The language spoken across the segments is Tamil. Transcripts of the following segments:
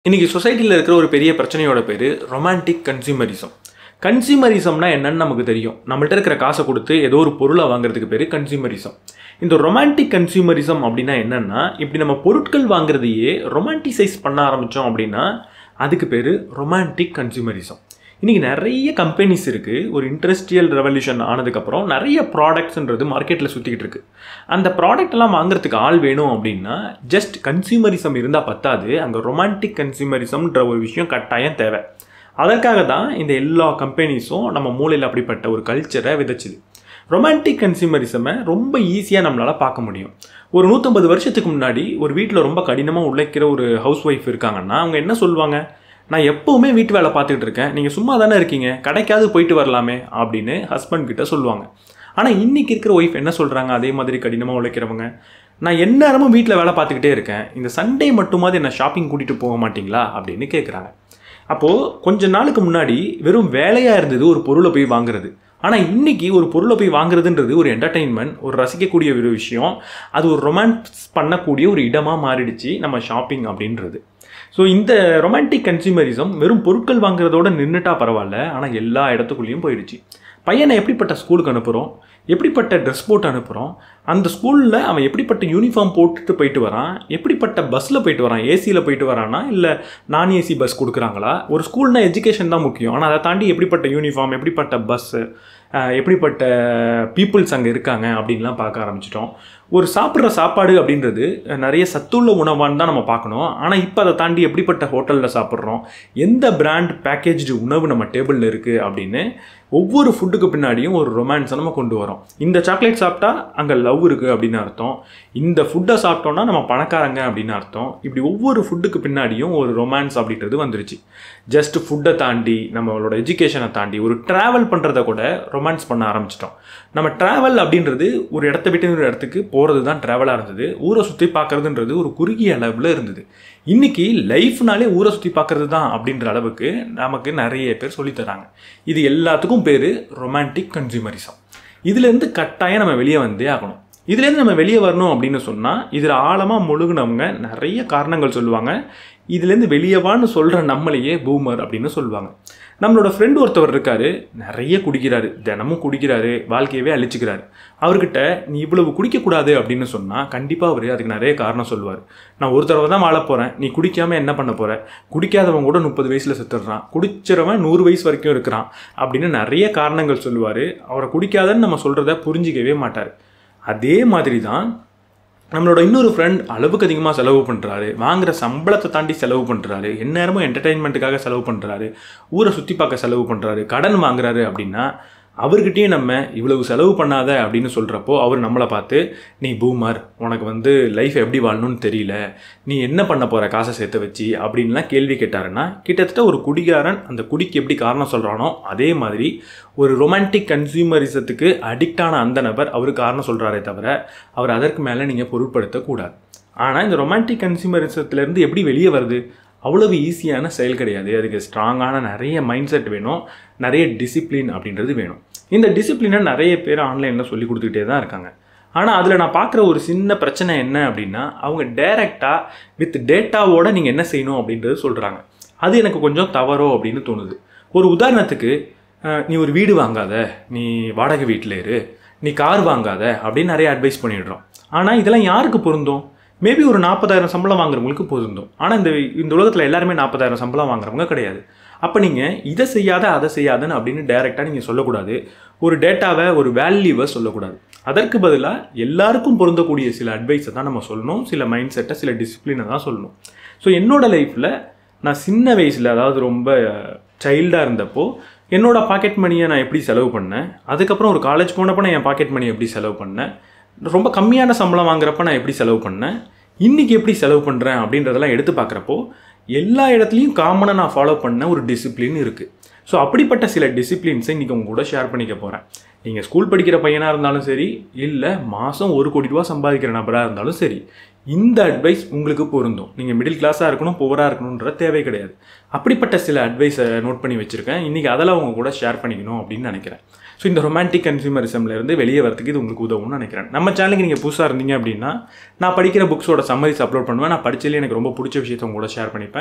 இன்னைக்கு சொசைட்டியில் இருக்கிற ஒரு பெரிய பிரச்சனையோட பேர் ரொமான்டிக் கன்சியூமரிசம் கன்சியூமரிசம்னா என்னன்னு நமக்கு தெரியும் நம்மள்ட்ட இருக்கிற காசை கொடுத்து ஏதோ ஒரு பொருளை வாங்குறதுக்கு பேர் கன்சியூமரிசம் இந்த ரொமான்டிக் கன்சியூமரிசம் அப்படின்னா என்னன்னா இப்படி நம்ம பொருட்கள் வாங்குறதையே ரொமான்டிசைஸ் பண்ண ஆரம்பித்தோம் அப்படின்னா அதுக்கு பேர் ரொமான்டிக் கன்சியூமரிசம் இன்றைக்கி நிறைய கம்பெனிஸ் இருக்குது ஒரு இண்டஸ்ட்ரியல் ரெவல்யூஷன் ஆனதுக்கப்புறம் நிறைய ப்ராடக்ட்ஸ்ன்றது மார்க்கெட்டில் சுற்றிக்கிட்டு இருக்கு அந்த ப்ராடக்ட் எல்லாம் வாங்குறதுக்கு ஆள் வேணும் அப்படின்னா ஜஸ்ட் கன்சியூமரிசம் இருந்தால் பத்தாது அங்கே ரொமான்டிக் கன்சியூமரிசம்ன்ற ஒரு விஷயம் கட்டாயம் தேவை அதற்காக தான் இந்த எல்லா கம்பெனிஸும் நம்ம மூளையில் அப்படிப்பட்ட ஒரு கல்ச்சரை விதைச்சுது ரொமான்டிக் கன்சியூமரிசமை ரொம்ப ஈஸியாக நம்மளால் பார்க்க முடியும் ஒரு நூற்றம்பது வருஷத்துக்கு முன்னாடி ஒரு வீட்டில் ரொம்ப கடினமாக உழைக்கிற ஒரு ஹவுஸ் ஒய்ஃப் இருக்காங்கன்னா அவங்க என்ன சொல்லுவாங்க நான் எப்போவுமே வீட்டு வேலை பார்த்துக்கிட்டு இருக்கேன் நீங்கள் சும்மா தானே இருக்கீங்க கடைக்காவது போயிட்டு வரலாமே அப்படின்னு ஹஸ்பண்ட் கிட்ட சொல்லுவாங்க ஆனால் இன்றைக்கி இருக்கிற ஒய்ஃப் என்ன சொல்கிறாங்க அதே மாதிரி கடினமாக உழைக்கிறவங்க நான் எந்நேரமும் வீட்டில் வேலை பார்த்துக்கிட்டே இருக்கேன் இந்த சண்டே மட்டுமாவது என்ன ஷாப்பிங் கூட்டிகிட்டு போக மாட்டீங்களா அப்படின்னு கேட்குறாங்க அப்போது கொஞ்ச நாளுக்கு முன்னாடி வெறும் வேலையாக இருந்தது ஒரு பொருளை போய் வாங்குறது ஆனால் இன்னைக்கு ஒரு பொருளை போய் வாங்குறதுன்றது ஒரு என்டர்டெயின்மெண்ட் ஒரு ரசிக்கக்கூடிய ஒரு விஷயம் அது ஒரு ரொமான்ஸ் பண்ணக்கூடிய ஒரு இடமாக மாறிடுச்சு நம்ம ஷாப்பிங் அப்படின்றது ஸோ இந்த ரொமான்டிக் கன்சியூமரிசம் வெறும் பொருட்கள் வாங்குறதோட நின்றுட்டா பரவாயில்ல ஆனால் எல்லா இடத்துக்குள்ளேயும் போயிடுச்சு பையனை எப்படிப்பட்ட ஸ்கூலுக்கு அனுப்புகிறோம் எப்படிப்பட்ட ட்ரெஸ் போட்டு அனுப்புகிறோம் அந்த ஸ்கூலில் அவன் எப்படிப்பட்ட யூனிஃபார்ம் போட்டுட்டு போயிட்டு வரான் எப்படிப்பட்ட பஸ்ஸில் போயிட்டு வரான் ஏசியில் போயிட்டு வரானா இல்லை நான் ஏசி பஸ் கொடுக்குறாங்களா ஒரு ஸ்கூல்னால் எஜுகேஷன் தான் முக்கியம் ஆனால் அதை தாண்டி எப்படிப்பட்ட யூனிஃபார்ம் எப்படிப்பட்ட பஸ்ஸு எப்படிப்பட்ட பீப்புள்ஸ் அங்கே இருக்காங்க அப்படின்லாம் பார்க்க ஆரம்பிச்சிட்டோம் ஒரு சாப்பிட்ற சாப்பாடு அப்படின்றது நிறைய சத்துள்ள உணவான்னு தான் நம்ம பார்க்கணும் ஆனால் இப்போ அதை தாண்டி எப்படிப்பட்ட ஹோட்டலில் சாப்பிட்றோம் எந்த பிராண்ட் பேக்கேஜ்டு உணவு நம்ம டேபிளில் இருக்குது அப்படின்னு ஒவ்வொரு ஃபுட்டுக்கு பின்னாடியும் ஒரு ரொமான்ஸை நம்ம கொண்டு வரோம் இந்த சாக்லேட் சாப்பிட்டா அங்கே லவ் இருக்குது அப்படின்னு அர்த்தம் இந்த ஃபுட்டை சாப்பிட்டோன்னா நம்ம பணக்காரங்க அப்படின்னு அர்த்தம் இப்படி ஒவ்வொரு ஃபுட்டுக்கு பின்னாடியும் ஒரு ரொமான்ஸ் அப்படின்றது வந்துருச்சு ஜஸ்ட் ஃபுட்டை தாண்டி நம்மளோட எஜுகேஷனை தாண்டி ஒரு ட்ராவல் பண்ணுறத கூட ரொமான்ஸ் பண்ண ஆரம்பிச்சிட்டோம் நம்ம ட்ராவல் அப்படின்றது ஒரு இடத்த விட்டு ஒரு இடத்துக்கு போகிறது தான் ட்ராவலாக இருந்தது ஊரை சுற்றி பார்க்குறதுன்றது ஒரு குறுகிய அளவில் இருந்தது இன்றைக்கி லைஃப்னாலே ஊரை சுற்றி பார்க்குறது தான் அப்படின்ற அளவுக்கு நமக்கு நிறைய பேர் சொல்லித்தராங்க இது எல்லாத்துக்கும் பேர் ரொமான்டிக் கன்சியூமரிசம் இதுலேருந்து கட்டாயம் நம்ம வெளியே வந்தே ஆகணும் இதுலேருந்து நம்ம வெளியே வரணும் அப்படின்னு சொன்னால் இதில் ஆழமாக முழுகினவங்க நிறைய காரணங்கள் சொல்லுவாங்க இதுலேருந்து வெளியவான்னு சொல்கிற நம்மளையே பூமர் அப்படின்னு சொல்லுவாங்க நம்மளோட ஃப்ரெண்ட் ஒருத்தவர் இருக்காரு நிறைய குடிக்கிறாரு தினமும் குடிக்கிறாரு வாழ்க்கையவே அழிச்சுக்கிறாரு அவர்கிட்ட நீ இவ்வளவு குடிக்கக்கூடாது அப்படின்னு சொன்னால் கண்டிப்பாக அவர் அதுக்கு நிறைய காரணம் சொல்லுவார் நான் ஒரு தடவை தான் வாழ போகிறேன் நீ குடிக்காமல் என்ன பண்ண போகிற குடிக்காதவன் கூட முப்பது வயசில் செத்துடுறான் குடிச்சிறவன் நூறு வயசு வரைக்கும் இருக்கிறான் அப்படின்னு நிறைய காரணங்கள் சொல்லுவார் அவரை குடிக்காதன்னு நம்ம சொல்கிறத புரிஞ்சிக்கவே மாட்டார் அதே மாதிரி தான் நம்மளோட இன்னொரு ஃப்ரெண்ட் அளவுக்கு அதிகமாக செலவு பண்ணுறாரு வாங்குற சம்பளத்தை தாண்டி செலவு பண்ணுறாரு எந்நேரமும் என்டர்டெயின்மெண்ட்டுக்காக செலவு பண்ணுறாரு ஊரை சுற்றி பார்க்க செலவு பண்ணுறாரு கடன் வாங்குறாரு அப்படின்னா அவர்கிட்டயும் நம்ம இவ்வளவு செலவு பண்ணாத அப்படின்னு சொல்கிறப்போ அவர் நம்மளை பார்த்து நீ பூமர் உனக்கு வந்து லைஃப் எப்படி வாழணும்னு தெரியல நீ என்ன பண்ண போகிற காசை சேர்த்து வச்சு அப்படின்லாம் கேள்வி கேட்டாருன்னா கிட்டத்தட்ட ஒரு குடிகாரன் அந்த குடிக்கு எப்படி காரணம் சொல்கிறானோ அதே மாதிரி ஒரு ரொமான்டிக் கன்சியூமரிசத்துக்கு அடிக்டான அந்த நபர் அவர் காரணம் சொல்கிறாரே தவிர அவர் அதற்கு மேலே நீங்கள் பொருட்படுத்தக்கூடாது ஆனால் இந்த ரொமான்டிக் கன்சியூமரிசத்துலேருந்து எப்படி வெளியே வருது அவ்வளவு ஈஸியான செயல் கிடையாது அதுக்கு ஸ்ட்ராங்கான நிறைய மைண்ட் செட் வேணும் நிறைய டிசிப்ளின் அப்படின்றது வேணும் இந்த டிசிப்ளினை நிறைய பேர் ஆன்லைனில் சொல்லி கொடுத்துக்கிட்டே தான் இருக்காங்க ஆனால் அதில் நான் பார்க்குற ஒரு சின்ன பிரச்சனை என்ன அப்படின்னா அவங்க டைரெக்டாக வித் டேட்டாவோட நீங்கள் என்ன செய்யணும் அப்படின்றது சொல்கிறாங்க அது எனக்கு கொஞ்சம் தவறோ அப்படின்னு தோணுது ஒரு உதாரணத்துக்கு நீ ஒரு வீடு வாங்காத நீ வாடகை வீட்டில் இரு நீ கார் வாங்காத அப்படின்னு நிறைய அட்வைஸ் பண்ணிடுறோம் ஆனால் இதெல்லாம் யாருக்கு பொருந்தும் மேபி ஒரு நாற்பதாயிரம் சம்பளம் வாங்குறவங்களுக்கு பொருந்தும் ஆனால் இந்த இந்த உலகத்தில் எல்லாருமே நாற்பதாயிரம் சம்பளம் வாங்குறவங்க கிடையாது அப்போ நீங்கள் இதை செய்யாத அதை செய்யாதன்னு அப்படின்னு டைரெக்டாக நீங்கள் சொல்லக்கூடாது ஒரு டேட்டாவை ஒரு வேல்யூவை சொல்லக்கூடாது அதற்கு பதிலாக எல்லாருக்கும் பொருந்தக்கூடிய சில அட்வைஸை தான் நம்ம சொல்லணும் சில மைண்ட் செட்டை சில டிசிப்ளினை தான் சொல்லணும் ஸோ என்னோடய லைஃப்பில் நான் சின்ன வயசில் அதாவது ரொம்ப சைல்டாக இருந்தப்போ என்னோடய பாக்கெட் மணியை நான் எப்படி செலவு பண்ணேன் அதுக்கப்புறம் ஒரு காலேஜ் போனப்போ நான் என் பாக்கெட் மணி எப்படி செலவு பண்ணேன் ரொம்ப கம்மியான சம்பளம் வாங்குறப்ப நான் எப்படி செலவு பண்ணேன் இன்றைக்கி எப்படி செலவு பண்ணுறேன் அப்படின்றதெல்லாம் எடுத்து பார்க்குறப்போ எல்லா இடத்துலையும் காமனாக நான் ஃபாலோ பண்ண ஒரு டிசிப்ளின் இருக்குது ஸோ அப்படிப்பட்ட சில டிசிப்ளின்ஸை இன்றைக்கி உங்க கூட ஷேர் பண்ணிக்க போகிறேன் நீங்கள் ஸ்கூல் படிக்கிற பையனாக இருந்தாலும் சரி இல்லை மாதம் ஒரு கோடி ரூபா சம்பாதிக்கிற நபராக இருந்தாலும் சரி இந்த அட்வைஸ் உங்களுக்கு பொருந்தும் நீங்கள் மிடில் கிளாஸாக இருக்கணும் புவராக இருக்கணுன்ற தேவை கிடையாது அப்படிப்பட்ட சில அட்வைஸை நோட் பண்ணி வச்சுருக்கேன் இன்றைக்கி அதில் அவங்க கூட ஷேர் பண்ணிக்கணும் அப்படின்னு நினைக்கிறேன் ஸோ இந்த ரொமான்டிக் கன்சியூமரிசம்லேருந்து வெளியே வரதுக்கு இது உங்களுக்கு உதவும்னு நினைக்கிறேன் நம்ம சேனலுக்கு நீங்கள் புதுசாக இருந்தீங்க அப்படின்னா நான் படிக்கிற புக்ஸோட சம்மரிஸ் அப்லோட் பண்ணுவேன் நான் படிச்சதுலேயே எனக்கு ரொம்ப பிடிச்ச விஷயத்தை உங்க கூட ஷேர் பண்ணிப்பேன்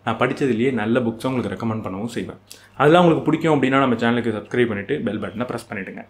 நான் படித்ததுலேயே நல்ல புக்ஸை உங்களுக்கு ரெக்கமெண்ட் பண்ணவும் செய்வேன் அதெல்லாம் உங்களுக்கு பிடிக்கும் அப்படின்னா நம்ம சேனலுக்கு சப்ஸ்கிரைப் பண்ணிவிட்டு பெல் பட்டனை ப்ரெஸ் பண்ணிவிடுங்க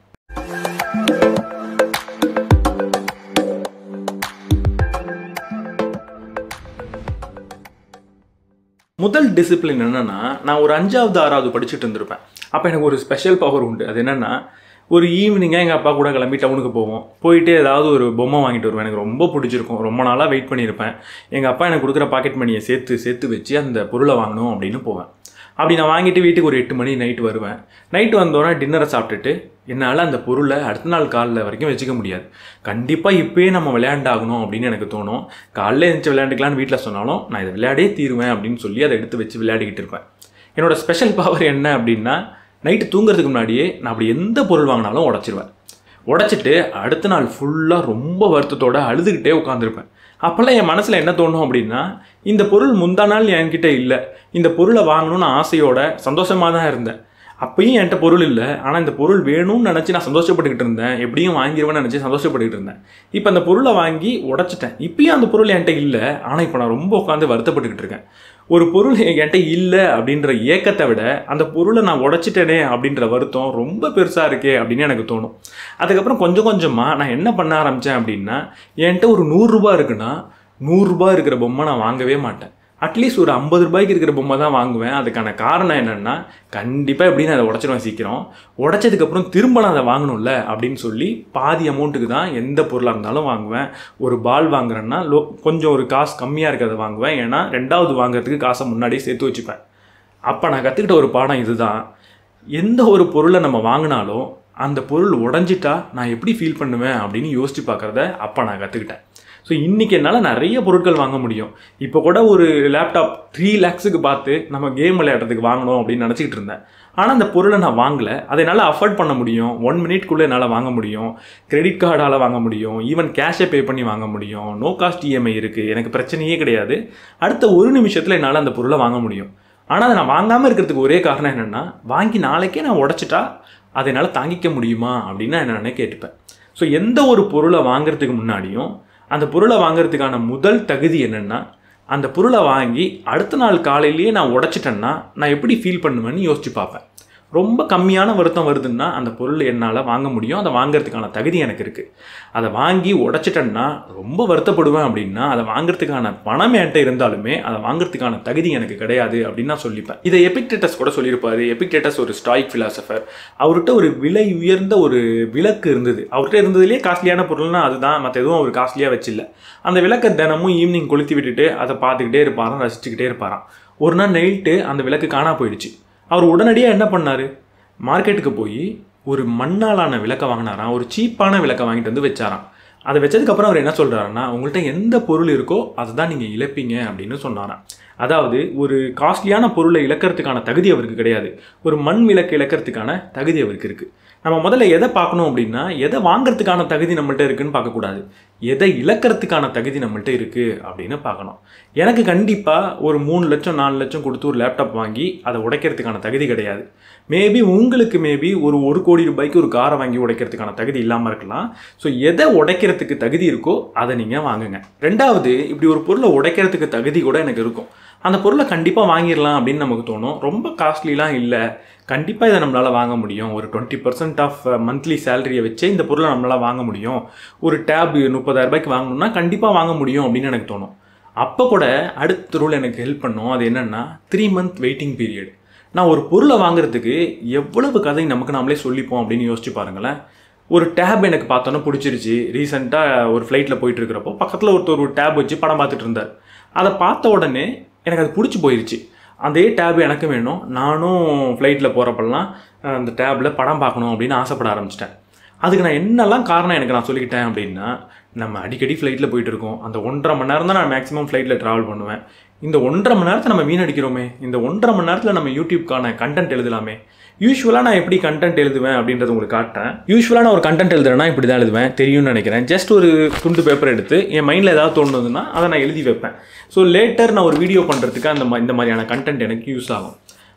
முதல் டிசிப்ளின் என்னென்னா நான் ஒரு அஞ்சாவது ஆறாவது படிச்சுட்டு இருந்திருப்பேன் அப்போ எனக்கு ஒரு ஸ்பெஷல் பவர் உண்டு அது என்னென்னா ஒரு ஈவினிங்காக எங்கள் அப்பா கூட கிளம்பி டவுனுக்கு போவோம் போயிட்டு ஏதாவது ஒரு பொம்மை வாங்கிட்டு வருவேன் எனக்கு ரொம்ப பிடிச்சிருக்கும் ரொம்ப நாளாக வெயிட் பண்ணியிருப்பேன் எங்கள் அப்பா எனக்கு கொடுக்குற பாக்கெட் மணியை சேர்த்து சேர்த்து வச்சு அந்த பொருளை வாங்கணும் அப்படின்னு போவேன் அப்படி நான் வாங்கிட்டு வீட்டுக்கு ஒரு எட்டு மணி நைட்டு வருவேன் நைட்டு வந்தோடனே டின்னரை சாப்பிட்டுட்டு என்னால் அந்த பொருளை அடுத்த நாள் காலைல வரைக்கும் வச்சுக்க முடியாது கண்டிப்பாக இப்போயே நம்ம விளையாண்டாகணும் அப்படின்னு எனக்கு தோணும் காலைல எழுந்துச்சு விளையாண்டுக்கலான்னு வீட்டில் சொன்னாலும் நான் இதை விளையாடே தீருவேன் அப்படின்னு சொல்லி அதை எடுத்து வச்சு விளையாடிக்கிட்டு இருப்பேன் என்னோட ஸ்பெஷல் பவர் என்ன அப்படின்னா நைட்டு தூங்குறதுக்கு முன்னாடியே நான் அப்படி எந்த பொருள் வாங்கினாலும் உடச்சிருவேன் உடச்சிட்டு அடுத்த நாள் ஃபுல்லாக ரொம்ப வருத்தத்தோட அழுதுகிட்டே உட்காந்துருப்பேன் அப்போல்லாம் என் மனசில் என்ன தோணும் அப்படின்னா இந்த பொருள் முந்தா நாள் என்கிட்ட இல்லை இந்த பொருளை வாங்கணும்னு ஆசையோட சந்தோஷமாக தான் இருந்தேன் அப்பயும் என்கிட்ட பொருள் இல்லை ஆனால் இந்த பொருள் வேணும்னு நினச்சி நான் சந்தோஷப்பட்டுக்கிட்டு இருந்தேன் எப்படியும் வாங்கிடுவேன்னு நினச்சி சந்தோஷப்பட்டுக்கிட்டு இருந்தேன் இப்போ அந்த பொருளை வாங்கி உடச்சிட்டேன் இப்பயும் அந்த பொருள் என்கிட்ட இல்லை ஆனால் இப்போ நான் ரொம்ப உட்காந்து வருத்தப்பட்டுக்கிட்டு இருக்கேன் ஒரு பொருள் என்கிட்ட இல்லை அப்படின்ற ஏக்கத்தை விட அந்த பொருளை நான் உடச்சிட்டேனே அப்படின்ற வருத்தம் ரொம்ப பெருசாக இருக்கே அப்படின்னு எனக்கு தோணும் அதுக்கப்புறம் கொஞ்சம் கொஞ்சமாக நான் என்ன பண்ண ஆரம்பித்தேன் அப்படின்னா என்கிட்ட ஒரு நூறுரூபா இருக்குன்னா நூறுரூபா இருக்கிற பொம்மை நான் வாங்கவே மாட்டேன் அட்லீஸ்ட் ஒரு ஐம்பது ரூபாய்க்கு இருக்கிற பொம்மை தான் வாங்குவேன் அதுக்கான காரணம் என்னென்னா கண்டிப்பாக எப்படின்னு அதை உடச்சிடுவேன் சீக்கிரம் உடச்சதுக்கப்புறம் திரும்ப நான் அதை வாங்கணும்ல அப்படின்னு சொல்லி பாதி அமௌண்ட்டுக்கு தான் எந்த பொருளாக இருந்தாலும் வாங்குவேன் ஒரு பால் வாங்குறேன்னா லோ கொஞ்சம் ஒரு காசு கம்மியாக இருக்கிறத வாங்குவேன் ஏன்னா ரெண்டாவது வாங்குறதுக்கு காசை முன்னாடியே சேர்த்து வச்சுப்பேன் அப்போ நான் கற்றுக்கிட்ட ஒரு பாடம் இதுதான் எந்த ஒரு பொருளை நம்ம வாங்கினாலும் அந்த பொருள் உடஞ்சிட்டா நான் எப்படி ஃபீல் பண்ணுவேன் அப்படின்னு யோசிச்சு பார்க்குறத அப்போ நான் கற்றுக்கிட்டேன் ஸோ இன்றைக்கி என்னால் நிறைய பொருட்கள் வாங்க முடியும் இப்போ கூட ஒரு லேப்டாப் த்ரீ லேக்ஸுக்கு பார்த்து நம்ம கேம் விளையாடுறதுக்கு வாங்கணும் அப்படின்னு நினச்சிக்கிட்டு இருந்தேன் ஆனால் அந்த பொருளை நான் வாங்கலை அதை என்னால் அஃபோர்ட் பண்ண முடியும் ஒன் மினிட்குள்ளே என்னால் வாங்க முடியும் கிரெடிட் கார்டால் வாங்க முடியும் ஈவன் கேஷை பே பண்ணி வாங்க முடியும் நோ காஸ்ட் இஎம்ஐ இருக்குது எனக்கு பிரச்சனையே கிடையாது அடுத்த ஒரு நிமிஷத்தில் என்னால் அந்த பொருளை வாங்க முடியும் ஆனால் அதை நான் வாங்காமல் இருக்கிறதுக்கு ஒரே காரணம் என்னென்னா வாங்கி நாளைக்கே நான் உடச்சிட்டா அதை என்னால் தாங்கிக்க முடியுமா அப்படின்னு நான் என்ன கேட்டுப்பேன் ஸோ எந்த ஒரு பொருளை வாங்குறதுக்கு முன்னாடியும் அந்த பொருளை வாங்குறதுக்கான முதல் தகுதி என்னென்னா அந்த பொருளை வாங்கி அடுத்த நாள் காலையிலேயே நான் உடச்சிட்டேன்னா நான் எப்படி ஃபீல் பண்ணுவேன்னு யோசிச்சு பார்ப்பேன் ரொம்ப கம்மியான வருத்தம் வருதுன்னா அந்த பொருள் என்னால் வாங்க முடியும் அதை வாங்குறதுக்கான தகுதி எனக்கு இருக்குது அதை வாங்கி உடச்சிட்டேன்னா ரொம்ப வருத்தப்படுவேன் அப்படின்னா அதை வாங்குறதுக்கான பணம் என்கிட்ட இருந்தாலுமே அதை வாங்குறதுக்கான தகுதி எனக்கு கிடையாது அப்படின்னு நான் சொல்லிப்பேன் இதை எபிக்டேட்டஸ் கூட சொல்லியிருப்பாரு எபிக்டேட்டஸ் ஒரு ஸ்டாய்க் ஃபிலாசபர் அவர்கிட்ட ஒரு விலை உயர்ந்த ஒரு விளக்கு இருந்தது அவர்கிட்ட இருந்ததுலேயே காஸ்ட்லியான பொருள்னா அதுதான் மற்ற எதுவும் அவர் காஸ்ட்லியாக வச்சில்ல அந்த விளக்கை தினமும் ஈவினிங் கொளுத்தி விட்டுட்டு அதை பார்த்துக்கிட்டே இருப்பாராம் ரசிச்சுக்கிட்டே இருப்பாராம் ஒரு நாள் நைட்டு அந்த விளக்கு காணா போயிடுச்சு அவர் உடனடியாக என்ன பண்ணார் மார்க்கெட்டுக்கு போய் ஒரு மண்ணாலான விளக்கை வாங்கினாராம் ஒரு சீப்பான விளக்கை வாங்கிட்டு வந்து வச்சாராம் அதை வச்சதுக்கப்புறம் அவர் என்ன சொல்கிறாருன்னா உங்கள்கிட்ட எந்த பொருள் இருக்கோ அதை தான் நீங்கள் இழப்பீங்க அப்படின்னு சொன்னாராம் அதாவது ஒரு காஸ்ட்லியான பொருளை இழக்கிறதுக்கான தகுதி அவருக்கு கிடையாது ஒரு மண் விளக்கு இழக்கிறதுக்கான தகுதி அவருக்கு இருக்குது நம்ம முதல்ல எதை பார்க்கணும் அப்படின்னா எதை வாங்குறதுக்கான தகுதி நம்மள்ட்ட இருக்குன்னு பார்க்கக்கூடாது எதை இழக்கிறதுக்கான தகுதி நம்மள்ட்ட இருக்குது அப்படின்னு பார்க்கணும் எனக்கு கண்டிப்பாக ஒரு மூணு லட்சம் நாலு லட்சம் கொடுத்து ஒரு லேப்டாப் வாங்கி அதை உடைக்கிறதுக்கான தகுதி கிடையாது மேபி உங்களுக்கு மேபி ஒரு ஒரு கோடி ரூபாய்க்கு ஒரு காரை வாங்கி உடைக்கிறதுக்கான தகுதி இல்லாமல் இருக்கலாம் ஸோ எதை உடைக்கிறதுக்கு தகுதி இருக்கோ அதை நீங்கள் வாங்குங்க ரெண்டாவது இப்படி ஒரு பொருளை உடைக்கிறதுக்கு தகுதி கூட எனக்கு இருக்கும் அந்த பொருளை கண்டிப்பாக வாங்கிடலாம் அப்படின்னு நமக்கு தோணும் ரொம்ப காஸ்ட்லிலாம் இல்லை கண்டிப்பாக இதை நம்மளால் வாங்க முடியும் ஒரு டுவெண்ட்டி பர்சன்ட் ஆஃப் மந்த்லி சேலரியை வச்சே இந்த பொருளை நம்மளால் வாங்க முடியும் ஒரு டேப் முப்பதாயிரம் ரூபாய்க்கு வாங்கணும்னா கண்டிப்பாக வாங்க முடியும் அப்படின்னு எனக்கு தோணும் அப்போ கூட அடுத்த ரூல் எனக்கு ஹெல்ப் பண்ணும் அது என்னென்னா த்ரீ மந்த் வெயிட்டிங் பீரியட் நான் ஒரு பொருளை வாங்குறதுக்கு எவ்வளவு கதை நமக்கு நாமளே சொல்லிப்போம் அப்படின்னு யோசிச்சு பாருங்களேன் ஒரு டேப் எனக்கு பார்த்தோன்னே பிடிச்சிருச்சு ரீசெண்டாக ஒரு ஃப்ளைட்டில் போயிட்டு இருக்கிறப்போ பக்கத்தில் ஒருத்தர் ஒரு டேப் வச்சு படம் பார்த்துட்டு இருந்தார் அதை பார்த்த உடனே எனக்கு அது பிடிச்சி போயிருச்சு அதே டேப் எனக்கு வேணும் நானும் ஃப்ளைட்டில் போகிறப்பெல்லாம் அந்த டேப்பில் படம் பார்க்கணும் அப்படின்னு ஆசைப்பட ஆரம்பிச்சிட்டேன் அதுக்கு நான் என்னெல்லாம் காரணம் எனக்கு நான் சொல்லிக்கிட்டேன் அப்படின்னா நம்ம அடிக்கடி ஃப்ளைட்டில் போயிட்டு இருக்கோம் அந்த ஒன்றரை மணி நேரம் தான் நான் மேக்ஸிமம் ஃப்ளைட்டில் ட்ராவல் பண்ணுவேன் இந்த ஒன்றரை மணி நேரத்தை நம்ம வீணடிக்கிறோமே இந்த ஒன்றரை மணி நேரத்தில் நம்ம யூடியூப்க்கான கண்டென்ட் எழுதலாமே யூஸ்வலாக நான் எப்படி கண்டென்ட் எழுதுவேன் அப்படின்றத உங்களுக்கு காட்டுறேன் யூஸ்வலாக நான் ஒரு கண்டென்ட் எழுதுறேன்னா இப்படி தான் எழுதுவேன் தெரியும்னு நினைக்கிறேன் ஜஸ்ட் ஒரு துண்டு பேப்பர் எடுத்து என் மைண்டில் ஏதாவது தோணுதுன்னா அதை நான் எழுதி வைப்பேன் ஸோ லேட்டர் நான் ஒரு வீடியோ பண்ணுறதுக்கு அந்த மா- இந்த மாதிரியான கண்டென்ட் எனக்கு யூஸ் ஆகும்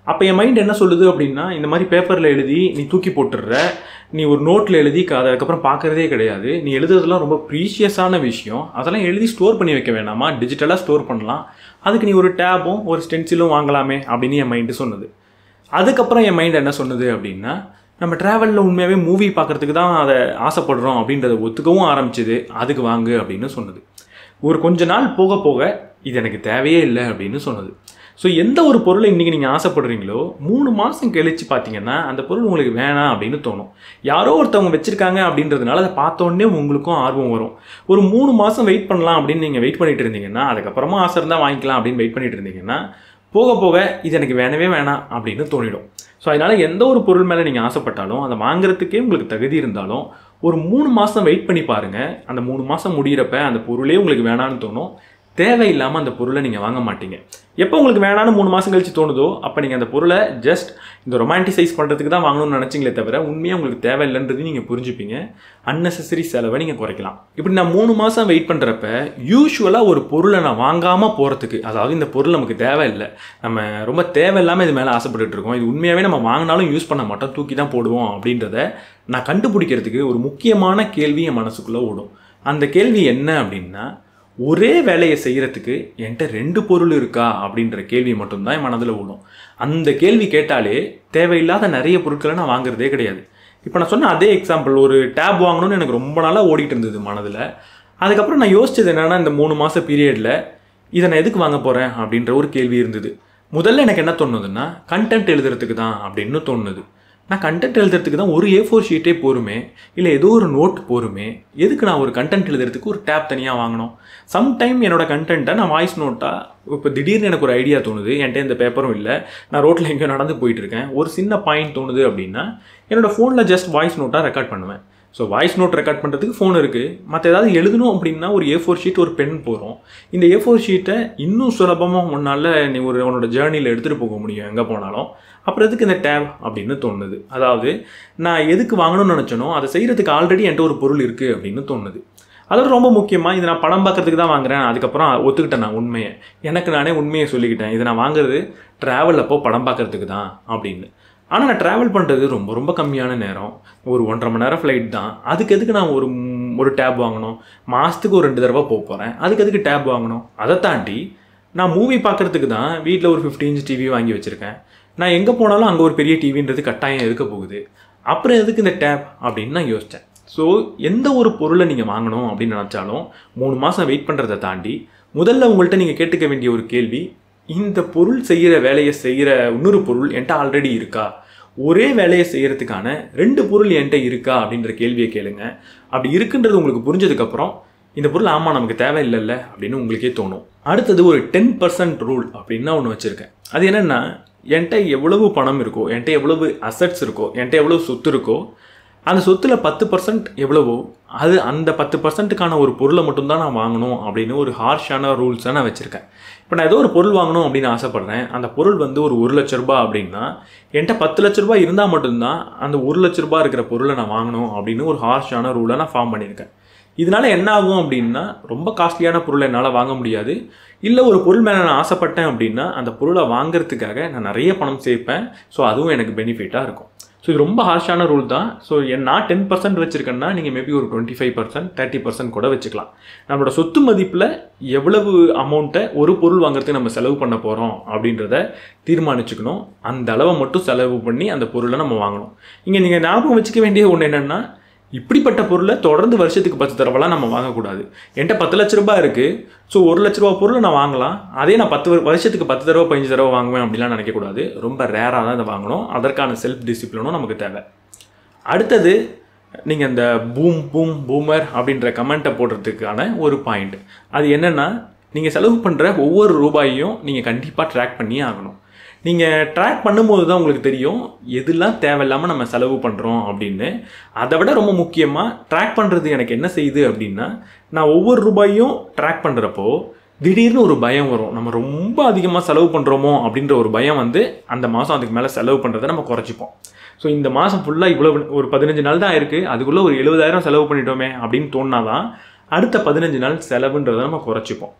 அப்போ என் மைண்ட் என்ன சொல்லுது அப்படின்னா இந்த மாதிரி பேப்பரில் எழுதி நீ தூக்கி போட்டுடுற நீ ஒரு நோட்டில் எழுதி க- அதுக்கப்புறம் பார்க்குறதே கிடையாது நீ எழுதுறதுலாம் ரொம்ப ப்ரீஷியஸான விஷயம் அதெல்லாம் எழுதி ஸ்டோர் பண்ணி வைக்க வேணாமா டிஜிட்டலாக ஸ்டோர் பண்ணலாம் அதுக்கு நீ ஒரு டேபும் ஒரு ஸ்டென்சிலும் வாங்கலாமே அப்படின்னு என் மைண்டு சொன்னது அதுக்கப்புறம் என் மைண்ட் என்ன சொன்னது அப்படின்னா நம்ம ட்ராவலில் உண்மையாகவே மூவி பார்க்குறதுக்கு தான் அதை ஆசைப்படுறோம் அப்படின்றத ஒத்துக்கவும் ஆரம்பிச்சது அதுக்கு வாங்கு அப்படின்னு சொன்னது ஒரு கொஞ்ச நாள் போக போக இது எனக்கு தேவையே இல்லை அப்படின்னு சொன்னது ஸோ எந்த ஒரு பொருளை இன்றைக்கி நீங்கள் ஆசைப்படுறீங்களோ மூணு மாதம் கழிச்சு பார்த்தீங்கன்னா அந்த பொருள் உங்களுக்கு வேணாம் அப்படின்னு தோணும் யாரோ ஒருத்தவங்க வச்சுருக்காங்க அப்படின்றதுனால அதை பார்த்த உடனே உங்களுக்கும் ஆர்வம் வரும் ஒரு மூணு மாதம் வெயிட் பண்ணலாம் அப்படின்னு நீங்கள் வெயிட் பண்ணிட்டு இருந்தீங்கன்னா அதுக்கப்புறமா ஆசை இருந்தால் வாங்கிக்கலாம் அப்படின்னு வெயிட் பண்ணிட்டு இருந்தீங்கன்னா போக போக இது எனக்கு வேணவே வேணாம் அப்படின்னு தோணிடும் ஸோ அதனால் எந்த ஒரு பொருள் மேலே நீங்கள் ஆசைப்பட்டாலும் அதை வாங்குறதுக்கே உங்களுக்கு தகுதி இருந்தாலும் ஒரு மூணு மாதம் வெயிட் பண்ணி பாருங்கள் அந்த மூணு மாதம் முடியிறப்ப அந்த பொருளே உங்களுக்கு வேணான்னு தோணும் தேவையில்லாமல் அந்த பொருளை நீங்கள் வாங்க மாட்டீங்க எப்போ உங்களுக்கு வேணான்னு மூணு மாதம் கழிச்சு தோணுதோ அப்போ நீங்கள் அந்த பொருளை ஜஸ்ட் இந்த ரொமான்டிசைஸ் பண்ணுறதுக்கு தான் வாங்கணும்னு நினச்சிங்களே தவிர உண்மையாக உங்களுக்கு தேவையில்லைன்றது நீங்கள் புரிஞ்சுப்பீங்க அன்னெசரி செலவை நீங்கள் குறைக்கலாம் இப்படி நான் மூணு மாதம் வெயிட் பண்ணுறப்ப யூஸ்வலாக ஒரு பொருளை நான் வாங்காமல் போகிறதுக்கு அதாவது இந்த பொருள் நமக்கு தேவையில்லை நம்ம ரொம்ப தேவையில்லாமல் இது மேலே ஆசைப்பட்டுட்டு இருக்கோம் இது உண்மையாகவே நம்ம வாங்கினாலும் யூஸ் பண்ண மாட்டோம் தூக்கி தான் போடுவோம் அப்படின்றத நான் கண்டுபிடிக்கிறதுக்கு ஒரு முக்கியமான கேள்வி என் மனசுக்குள்ளே ஓடும் அந்த கேள்வி என்ன அப்படின்னா ஒரே வேலையை செய்கிறதுக்கு என்கிட்ட ரெண்டு பொருள் இருக்கா அப்படின்ற கேள்வி மட்டும்தான் என் மனதில் ஓடும் அந்த கேள்வி கேட்டாலே தேவையில்லாத நிறைய பொருட்களை நான் வாங்குறதே கிடையாது இப்போ நான் சொன்ன அதே எக்ஸாம்பிள் ஒரு டேப் வாங்கணும்னு எனக்கு ரொம்ப நாளாக ஓடிட்டு இருந்தது மனதில் அதுக்கப்புறம் நான் யோசிச்சது என்னன்னா இந்த மூணு மாத பீரியடில் இதை நான் எதுக்கு வாங்க போகிறேன் அப்படின்ற ஒரு கேள்வி இருந்தது முதல்ல எனக்கு என்ன தோணுதுன்னா கண்டென்ட் எழுதுறதுக்கு தான் அப்படின்னு தோணுது நான் கண்டென்ட் எழுதுறதுக்கு தான் ஒரு ஏ ஃபோர் ஷீட்டே போருமே இல்லை ஏதோ ஒரு நோட் போருமே எதுக்கு நான் ஒரு கண்டென்ட் எழுதுறதுக்கு ஒரு டேப் தனியாக வாங்கணும் சம்டைம் என்னோட கண்டென்ட்டை நான் வாய்ஸ் நோட்டாக இப்போ திடீர்னு எனக்கு ஒரு ஐடியா தோணுது என்கிட்ட இந்த பேப்பரும் இல்லை நான் ரோட்டில் எங்கேயோ நடந்து போயிட்டு இருக்கேன் ஒரு சின்ன பாயிண்ட் தோணுது அப்படின்னா என்னோட ஃபோனில் ஜஸ்ட் வாய்ஸ் நோட்டாக ரெக்கார்ட் பண்ணுவேன் ஸோ வாய்ஸ் நோட் ரெக்கார்ட் பண்ணுறதுக்கு ஃபோன் இருக்குது மற்ற ஏதாவது எழுதணும் அப்படின்னா ஒரு ஏ ஃபோர் ஷீட் ஒரு பென் போகிறோம் இந்த ஏ ஃபோர் ஷீட்டை இன்னும் சுலபமாக உன்னால் நீ ஒரு உன்னோட ஜேர்னியில் எடுத்துகிட்டு போக முடியும் எங்கே போனாலும் அப்புறம் எதுக்கு இந்த டேப் அப்படின்னு தோணுது அதாவது நான் எதுக்கு வாங்கணும்னு நினச்சனோ அதை செய்கிறதுக்கு ஆல்ரெடி என்கிட்ட ஒரு பொருள் இருக்குது அப்படின்னு தோணுது அதோட ரொம்ப முக்கியமாக இதை நான் படம் பார்க்கறதுக்கு தான் வாங்குறேன் அதுக்கப்புறம் ஒத்துக்கிட்டேன் நான் உண்மையை எனக்கு நானே உண்மையை சொல்லிக்கிட்டேன் இதை நான் வாங்குறது ட்ராவல் அப்போ படம் பார்க்கறதுக்கு தான் அப்படின்னு ஆனால் நான் ட்ராவல் பண்ணுறது ரொம்ப ரொம்ப கம்மியான நேரம் ஒரு ஒன்றரை மணி நேரம் ஃப்ளைட் தான் அதுக்கு எதுக்கு நான் ஒரு ம், ஒரு டேப் வாங்கணும் மாதத்துக்கு ஒரு ரெண்டு தடவை போக போகிறேன் அதுக்கு எதுக்கு டேப் வாங்கணும் அதை தாண்டி நான் மூவி பார்க்கறதுக்கு தான் வீட்டில் ஒரு 15 இன்ச் டிவி வாங்கி வச்சுருக்கேன் நான் எங்கே போனாலும் அங்கே ஒரு பெரிய டிவின்றது கட்டாயம் இருக்க போகுது அப்புறம் எதுக்கு இந்த டேப் அப்படின்னு நான் யோசித்தேன் ஸோ எந்த ஒரு பொருளை நீங்கள் வாங்கணும் அப்படின்னு நினச்சாலும் மூணு மாதம் வெயிட் பண்ணுறதை தாண்டி முதல்ல உங்கள்கிட்ட நீங்கள் கேட்டுக்க வேண்டிய ஒரு கேள்வி இந்த பொருள் செய்கிற வேலையை செய்கிற இன்னொரு பொருள் என்கிட்ட ஆல்ரெடி இருக்கா ஒரே வேலையை செய்கிறதுக்கான ரெண்டு பொருள் என்கிட்ட இருக்கா அப்படின்ற கேள்வியை கேளுங்க அப்படி இருக்குன்றது உங்களுக்கு புரிஞ்சதுக்கப்புறம் இந்த பொருள் ஆமாம் நமக்கு தேவையில்லைல்ல அப்படின்னு உங்களுக்கே தோணும் அடுத்தது ஒரு டென் பர்சன்ட் ரூல் அப்படின்னு ஒன்று வச்சுருக்கேன் அது என்னென்னா என்கிட்ட எவ்வளவு பணம் இருக்கோ என்கிட்ட எவ்வளவு அசட்ஸ் இருக்கோ என்கிட்ட எவ்வளவு சொத்து இருக்கோ அந்த சொத்தில் பத்து பர்சன்ட் எவ்வளவோ அது அந்த பத்து பர்சன்ட்டுக்கான ஒரு பொருளை மட்டும்தான் நான் வாங்கணும் அப்படின்னு ஒரு ஹார்ஷான ரூல்ஸை நான் வச்சுருக்கேன் இப்போ நான் ஏதோ ஒரு பொருள் வாங்கணும் அப்படின்னு ஆசைப்பட்றேன் அந்த பொருள் வந்து ஒரு ஒரு லட்ச ரூபாய் அப்படின்னா என்கிட்ட பத்து லட்ச ரூபாய் இருந்தால் மட்டும்தான் அந்த ஒரு லட்ச ரூபாய் இருக்கிற பொருளை நான் வாங்கணும் அப்படின்னு ஒரு ஹார்ஷான ரூலை நான் ஃபார்ம் பண்ணியிருக்கேன் இதனால என்ன ஆகும் அப்படின்னா ரொம்ப காஸ்ட்லியான பொருளை என்னால் வாங்க முடியாது இல்லை ஒரு பொருள் மேலே நான் ஆசைப்பட்டேன் அப்படின்னா அந்த பொருளை வாங்குறதுக்காக நான் நிறைய பணம் சேர்ப்பேன் ஸோ அதுவும் எனக்கு பெனிஃபிட்டாக இருக்கும் ஸோ இது ரொம்ப ஹார்ஷான ரூல் தான் ஸோ என் நான் டென் பர்சன்ட் வச்சுருக்கேன்னா நீங்கள் மேபி ஒரு twenty five percent thirty percent கூட வச்சுக்கலாம் நம்மளோட சொத்து மதிப்பில் எவ்வளவு அமௌண்ட்டை ஒரு பொருள் வாங்குறதுக்கு நம்ம செலவு பண்ண போகிறோம் அப்படின்றத தீர்மானிச்சுக்கணும் அந்த அளவை மட்டும் செலவு பண்ணி அந்த பொருளை நம்ம வாங்கணும் இங்கே நீங்கள் ஞாபகம் வச்சுக்க வேண்டிய ஒன்று என்னென்னா இப்படிப்பட்ட பொருளை தொடர்ந்து வருஷத்துக்கு பத்து தடவைலாம் நம்ம வாங்கக்கூடாது என்கிட்ட பத்து லட்ச ரூபாய் இருக்குது ஸோ ஒரு லட்ச ரூபா பொருளை நான் வாங்கலாம் அதே நான் பத்து வரு- வருஷத்துக்கு பத்து தடவை பதினஞ்சு தடவை வாங்குவேன் அப்படிலாம் நினைக்கக்கூடாது ரொம்ப ரேராக தான் இதை வாங்கணும் அதற்கான செல்ஃப் டிசிப்ளினும் நமக்கு தேவை அடுத்தது நீங்கள் இந்த பூம் பூம் பூமர் அப்படின்ற கமெண்ட்டை போடுறதுக்கான ஒரு பாயிண்ட் அது என்னென்னா நீங்கள் செலவு பண்ணுற ஒவ்வொரு ரூபாயையும் நீங்கள் கண்டிப்பாக ட்ராக் பண்ணியே ஆகணும் நீங்கள் ட்ராக் பண்ணும்போது தான் உங்களுக்கு தெரியும் எதெல்லாம் தேவையில்லாமல் நம்ம செலவு பண்ணுறோம் அப்படின்னு அதை விட ரொம்ப முக்கியமாக ட்ராக் பண்ணுறது எனக்கு என்ன செய்யுது அப்படின்னா நான் ஒவ்வொரு ரூபாயும் ட்ராக் பண்ணுறப்போ திடீர்னு ஒரு பயம் வரும் நம்ம ரொம்ப அதிகமாக செலவு பண்ணுறோமோ அப்படின்ற ஒரு பயம் வந்து அந்த மாதம் அதுக்கு மேலே செலவு பண்ணுறதை நம்ம குறைச்சிப்போம் ஸோ இந்த மாதம் ஃபுல்லாக இவ்வளோ ஒரு பதினஞ்சு நாள் தான் இருக்குது அதுக்குள்ளே ஒரு எழுபதாயிரம் செலவு பண்ணிட்டோமே அப்படின்னு தோணுனாதான் அடுத்த பதினஞ்சு நாள் செலவுன்றதை நம்ம குறைச்சிப்போம்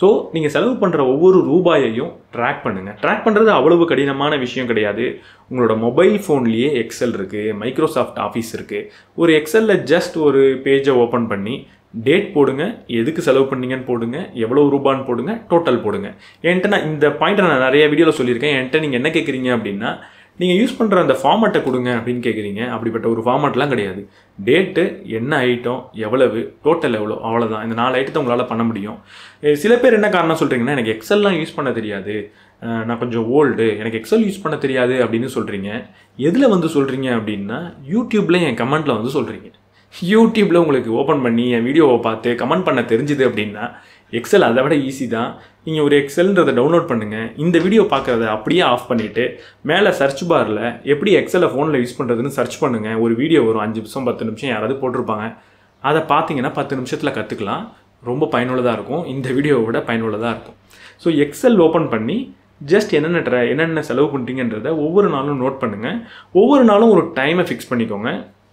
ஸோ நீங்கள் செலவு பண்ணுற ஒவ்வொரு ரூபாயையும் ட்ராக் பண்ணுங்கள் ட்ராக் பண்ணுறது அவ்வளவு கடினமான விஷயம் கிடையாது உங்களோட மொபைல் ஃபோன்லேயே எக்ஸல் இருக்குது மைக்ரோசாஃப்ட் ஆஃபீஸ் இருக்குது ஒரு எக்ஸலில் ஜஸ்ட் ஒரு பேஜை ஓப்பன் பண்ணி டேட் போடுங்க எதுக்கு செலவு பண்ணீங்கன்னு போடுங்க எவ்வளோ ரூபான்னு போடுங்க டோட்டல் போடுங்க என்கிட்ட நான் இந்த பாயிண்ட்டை நான் நிறைய வீடியோவில் சொல்லியிருக்கேன் என்கிட்ட நீங்கள் என்ன கேட்குறீங்க அப்படின்னா நீங்கள் யூஸ் பண்ணுற அந்த ஃபார்மேட்டை கொடுங்க அப்படின்னு கேட்குறீங்க அப்படிப்பட்ட ஒரு ஃபார்மேட்லாம் கிடையாது டேட்டு என்ன ஐட்டம் எவ்வளவு டோட்டல் எவ்வளோ அவ்வளோதான் இந்த நாலு ஐட்டத்தை உங்களால் பண்ண முடியும் அஹ் சில பேர் என்ன காரணம் சொல்கிறீங்கன்னா எனக்கு எக்ஸல்லாம் யூஸ் பண்ண தெரியாது அஹ் நான் கொஞ்சம் ஓல்டு எனக்கு எக்ஸல் யூஸ் பண்ண தெரியாது அப்படின்னு சொல்கிறீங்க எதில் வந்து சொல்கிறீங்க அப்படின்னா யூடியூப்பில் என் கமெண்ட்டில் வந்து சொல்கிறீங்க யூடியூப்பில் உங்களுக்கு ஓப்பன் பண்ணி என் வீடியோவை பார்த்து கமெண்ட் பண்ண தெரிஞ்சுது அப்படின்னா எக்ஸல் அதை விட ஈஸி தான் நீங்கள் ஒரு எக்ஸல்ன்றதை டவுன்லோட் பண்ணுங்கள் இந்த வீடியோ பார்க்குறத அப்படியே ஆஃப் பண்ணிவிட்டு மேலே சர்ச் பாரில் எப்படி எக்ஸலை ஃபோனில் யூஸ் பண்ணுறதுன்னு சர்ச் பண்ணுங்கள் ஒரு வீடியோ வரும் அஞ்சு நிமிஷம் பத்து நிமிஷம் யாராவது போட்டிருப்பாங்க அதை பார்த்தீங்கன்னா பத்து நிமிஷத்தில் கற்றுக்கலாம் ரொம்ப பயனுள்ளதாக இருக்கும் இந்த வீடியோவை விட பயனுள்ளதாக இருக்கும் ஸோ எக்ஸல் ஓப்பன் பண்ணி ஜஸ்ட் என்னென்ன ட்ர என்னென்ன செலவு பண்ணுறீங்கன்றத ஒவ்வொரு நாளும் நோட் பண்ணுங்கள் ஒவ்வொரு நாளும் ஒரு டைமை ஃபிக்ஸ் பண்ணிக்கோங்க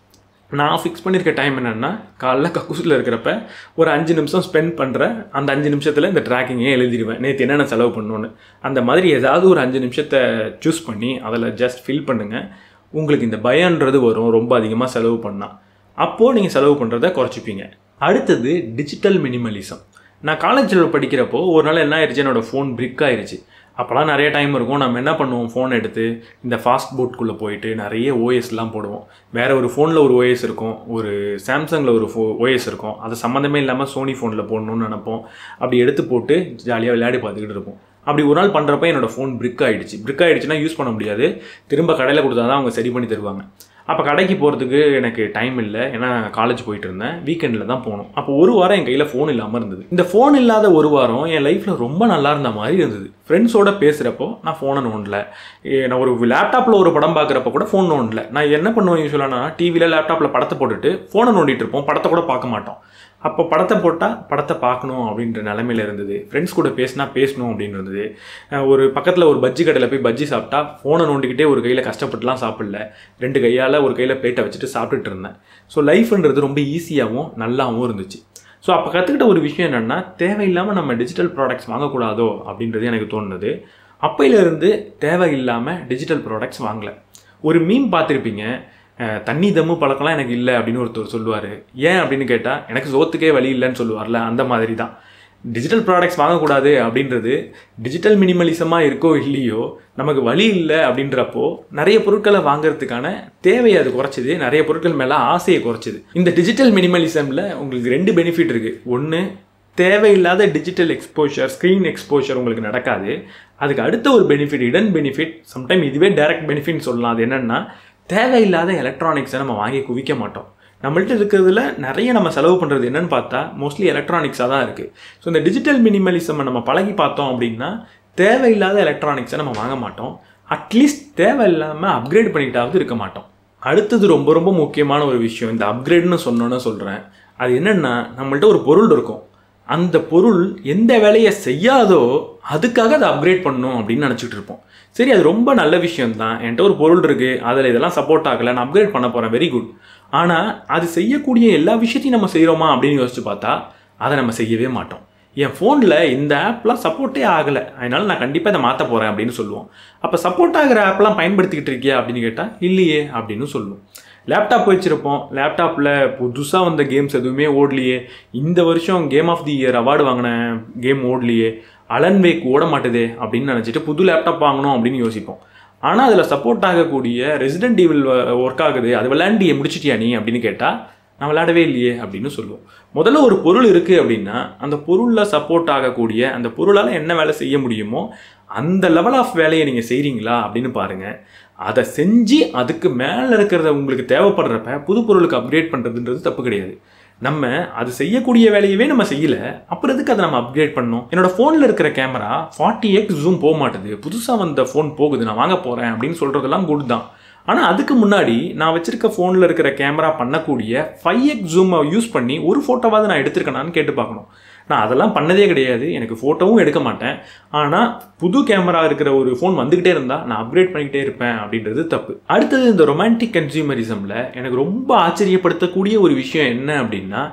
நான் ஃபிக்ஸ் பண்ணியிருக்க டைம் என்னென்னா காலைல கக்கூசில் இருக்கிறப்ப ஒரு அஞ்சு நிமிஷம் ஸ்பெண்ட் பண்ணுற அந்த அஞ்சு நிமிஷத்தில் இந்த ட்ராக்கிங்கே எழுதிடுவேன் நேற்று என்னென்ன செலவு பண்ணணுன்னு அந்த மாதிரி ஏதாவது ஒரு அஞ்சு நிமிஷத்தை சூஸ் பண்ணி அதில் ஜஸ்ட் ஃபில் பண்ணுங்கள் உங்களுக்கு இந்த பயன்றது வரும் ரொம்ப அதிகமாக செலவு பண்ணால் அப்போது நீங்கள் செலவு பண்ணுறத குறைச்சிப்பீங்க அடுத்தது டிஜிட்டல் மினிமலிசம் நான் காலேஜில் படிக்கிறப்போ ஒரு நாள் என்ன ஆயிடுச்சு என்னோடய ஃபோன் பிரிக் ஆயிடுச்சு அப்போலாம் நிறைய டைம் இருக்கும் நம்ம என்ன பண்ணுவோம் ஃபோன் எடுத்து இந்த ஃபாஸ்ட் போட்குள்ளே போயிட்டு நிறைய ஓஎஸ்லாம் போடுவோம் வேறு ஒரு ஃபோனில் ஒரு ஓஎஸ் இருக்கும் ஒரு சாம்சங்கில் ஒரு ஃபோ ஓஎஸ் இருக்கும் அது சம்மந்தமே இல்லாமல் சோனி ஃபோனில் போடணும்னு நினப்போம் அப்படி எடுத்து போட்டு ஜாலியாக விளையாடி பார்த்துக்கிட்டு இருப்போம் அப்படி ஒரு நாள் பண்ணுறப்ப என்னோடய ஃபோன் பிரிக் ஆகிடுச்சு பிரிக் ஆகிடுச்சுன்னா யூஸ் பண்ண முடியாது திரும்ப கடையில் கொடுத்தா தான் அவங்க சரி பண்ணி தருவாங்க அப்போ கடைக்கு போகிறதுக்கு எனக்கு டைம் இல்லை ஏன்னா காலேஜ் போயிட்டு இருந்தேன் வீக்கெண்டில் தான் போகணும் அப்போ ஒரு வாரம் என் கையில் ஃபோன் இல்லாமல் இருந்தது இந்த ஃபோன் இல்லாத ஒரு வாரம் என் லைஃப்பில் ரொம்ப நல்லா இருந்த மாதிரி இருந்தது ஃப்ரெண்ட்ஸோட பேசுகிறப்போ நான் ஃபோனை நோண்டல ஏ, நான் ஒரு லேப்டாப்பில் ஒரு படம் பார்க்குறப்ப கூட ஃபோன் நோண்டல நான் என்ன பண்ணுவேன் யூஸ்வலானா டிவியில் லேப்டாப்பில் படத்தை போட்டுட்டு ஃபோனை நோண்டிட்டு இருப்போம் படத்தை கூட பார்க்க மாட்டோம் அப்போ படத்தை போட்டால் படத்தை பார்க்கணும் அப்படின்ற நிலமையில இருந்தது ஃப்ரெண்ட்ஸ் கூட பேசினா பேசணும் அப்படின்னு இருந்தது அஹ் ஒரு பக்கத்தில் ஒரு பஜ்ஜி கடையில் போய் பஜ்ஜி சாப்பிட்டா ஃபோனை நோண்டிக்கிட்டே ஒரு கையில் கஷ்டப்பட்டுலாம் சாப்பிடல ரெண்டு கையால் ஒரு கையில் பிளேட்டை வச்சுட்டு சாப்பிட்டுட்டு இருந்தேன் ஸோ லைஃப்ன்றது ரொம்ப ஈஸியாகவும் நல்லாவும் இருந்துச்சு ஸோ அப்போ கற்றுக்கிட்ட ஒரு விஷயம் என்னென்னா தேவையில்லாமல் நம்ம டிஜிட்டல் ப்ராடக்ட்ஸ் வாங்கக்கூடாதோ அப்படின்றது எனக்கு தோணுது அப்பையிலேருந்து தேவையில்லாமல் டிஜிட்டல் ப்ராடக்ட்ஸ் வாங்கலை ஒரு மீம் பார்த்துருப்பீங்க அஹ், தண்ணி தம்மு பழக்கம்லாம் எனக்கு இல்லை அப்படின்னு ஒருத்தர் சொல்லுவார் ஏன் அப்படின்னு கேட்டால் எனக்கு சோத்துக்கே வழி இல்லைன்னு சொல்லுவார்ல அந்த மாதிரி தான் டிஜிட்டல் ப்ராடக்ட்ஸ் வாங்கக்கூடாது அப்படின்றது டிஜிட்டல் மினிமலிசமாக இருக்கோ இல்லையோ நமக்கு வழி இல்லை அப்படின்றப்போ நிறைய பொருட்களை வாங்குறதுக்கான தேவையை அது குறைச்சிது நிறைய பொருட்கள் மேலே ஆசையை குறைச்சிது இந்த டிஜிட்டல் மினிமலிசமில் உங்களுக்கு ரெண்டு பெனிஃபிட் இருக்குது ஒன்று தேவையில்லாத டிஜிட்டல் எக்ஸ்போஷர் ஸ்க்ரீன் எக்ஸ்போஷர் உங்களுக்கு நடக்காது அதுக்கு அடுத்த ஒரு பெனிஃபிட் இடன் பெனிஃபிட் சம்டைம் இதுவே டைரக்ட் பெனிஃபிட்னு சொல்லலாம் அது என்னென்னா தேவையில்லாத எலக்ட்ரானிக்ஸை நம்ம வாங்கி குவிக்க மாட்டோம் நம்மள்ட்ட இருக்கிறதுல நிறைய நம்ம செலவு பண்ணுறது என்னன்னு பார்த்தா மோஸ்ட்லி எலக்ட்ரானிக்ஸாக தான் இருக்குது ஸோ இந்த டிஜிட்டல் மினிமலிசம் நம்ம பழகி பார்த்தோம் அப்படின்னா தேவையில்லாத எலக்ட்ரானிக்ஸை நம்ம வாங்க மாட்டோம் அட்லீஸ்ட் தேவையில்லாமல் அப்கிரேட் பண்ணிக்கிட்டாவது இருக்க மாட்டோம் அடுத்தது ரொம்ப ரொம்ப முக்கியமான ஒரு விஷயம் இந்த அப்கிரேட்னு சொன்னோன்னு சொல்கிறேன் அது என்னென்னா நம்மள்ட்ட ஒரு பொருள் இருக்கும் அந்த பொருள் எந்த வேலையை செய்யாதோ அதுக்காக அதை அப்கிரேட் பண்ணணும் அப்படின்னு நினச்சிட்டு இருப்போம் சரி அது ரொம்ப நல்ல விஷயம் தான் என்கிட்ட ஒரு பொருள் இருக்குது அதில் இதெல்லாம் சப்போர்ட் ஆகலை நான் அப்கிரேட் பண்ண போகிறேன் வெரி குட் ஆனால் அது செய்யக்கூடிய எல்லா விஷயத்தையும் நம்ம செய்கிறோமா அப்படின்னு யோசிச்சு பார்த்தா அதை நம்ம செய்யவே மாட்டோம் என் ஃபோனில் இந்த ஆப்லாம் சப்போர்ட்டே ஆகலை அதனால நான் கண்டிப்பாக இதை மாற்ற போகிறேன் அப்படின்னு சொல்லுவோம் அப்போ சப்போர்ட் ஆகிற ஆப்லாம் பயன்படுத்திக்கிட்டு இருக்கியா அப்படின்னு கேட்டால் இல்லையே அப்படின்னு சொல்லுவோம் லேப்டாப் வச்சுருப்போம் லேப்டாப்பில் புதுசாக வந்த கேம்ஸ் எதுவுமே ஓடலையே இந்த வருஷம் game of the year award வாங்கின கேம் ஓடலையே அலன் வேக் ஓட மாட்டுதே அப்படின்னு நினச்சிட்டு புது லேப்டாப் வாங்கணும் அப்படின்னு யோசிப்போம் ஆனால் அதில் சப்போர்ட் ஆகக்கூடிய ரெசிடென்ட் ஈவில் ஒர்க் ஆகுது அது விளையாண்டி முடிச்சிட்டியா நீ அப்படின்னு கேட்டால் நான் விளையாடவே இல்லையே அப்படின்னு சொல்லுவோம் முதல்ல ஒரு பொருள் இருக்குது அப்படின்னா அந்த பொருளில் சப்போர்ட் ஆகக்கூடிய அந்த பொருளால் என்ன வேலை செய்ய முடியுமோ அந்த லெவல் ஆஃப் வேலையை நீங்கள் செய்கிறீங்களா அப்படின்னு பாருங்கள் அதை செஞ்சு அதுக்கு மேலே இருக்கிறத உங்களுக்கு தேவைப்படுறப்ப புது பொருளுக்கு அப்கிரேட் பண்ணுறதுன்றது தப்பு கிடையாது நம்ம அது செய்யக்கூடிய வேலையவே நம்ம செய்யல அப்புறம் எதுக்கு அதை நம்ம அப்கிரேட் பண்ணோம் என்னோட ஃபோனில் இருக்கிற கேமரா ஃபார்ட்டி எக்ஸ் ஜூம் போக மாட்டுது புதுசாக வந்த ஃபோன் போகுது நான் வாங்க போகிறேன் அப்படின்னு சொல்கிறதெல்லாம் குட் தான் ஆனால் அதுக்கு முன்னாடி நான் வச்சிருக்க ஃபோனில் இருக்கிற கேமரா பண்ணக்கூடிய ஃபைவ் எக்ஸ் ஜூமை யூஸ் பண்ணி ஒரு ஃபோட்டோவாவது நான் எடுத்திருக்கேனான்னு கேட்டு பார்க்கணும் நான் அதெல்லாம் பண்ணதே கிடையாது எனக்கு ஃபோட்டோவும் எடுக்க மாட்டேன் ஆனால் புது கேமரா இருக்கிற ஒரு ஃபோன் வந்துக்கிட்டே இருந்தால் நான் அப்கிரேட் பண்ணிக்கிட்டே இருப்பேன் அப்படின்றது தப்பு அடுத்தது இந்த ரொமான்டிக் கன்சியூமரிசமில் எனக்கு ரொம்ப ஆச்சரியப்படுத்தக்கூடிய ஒரு விஷயம் என்ன அப்படின்னா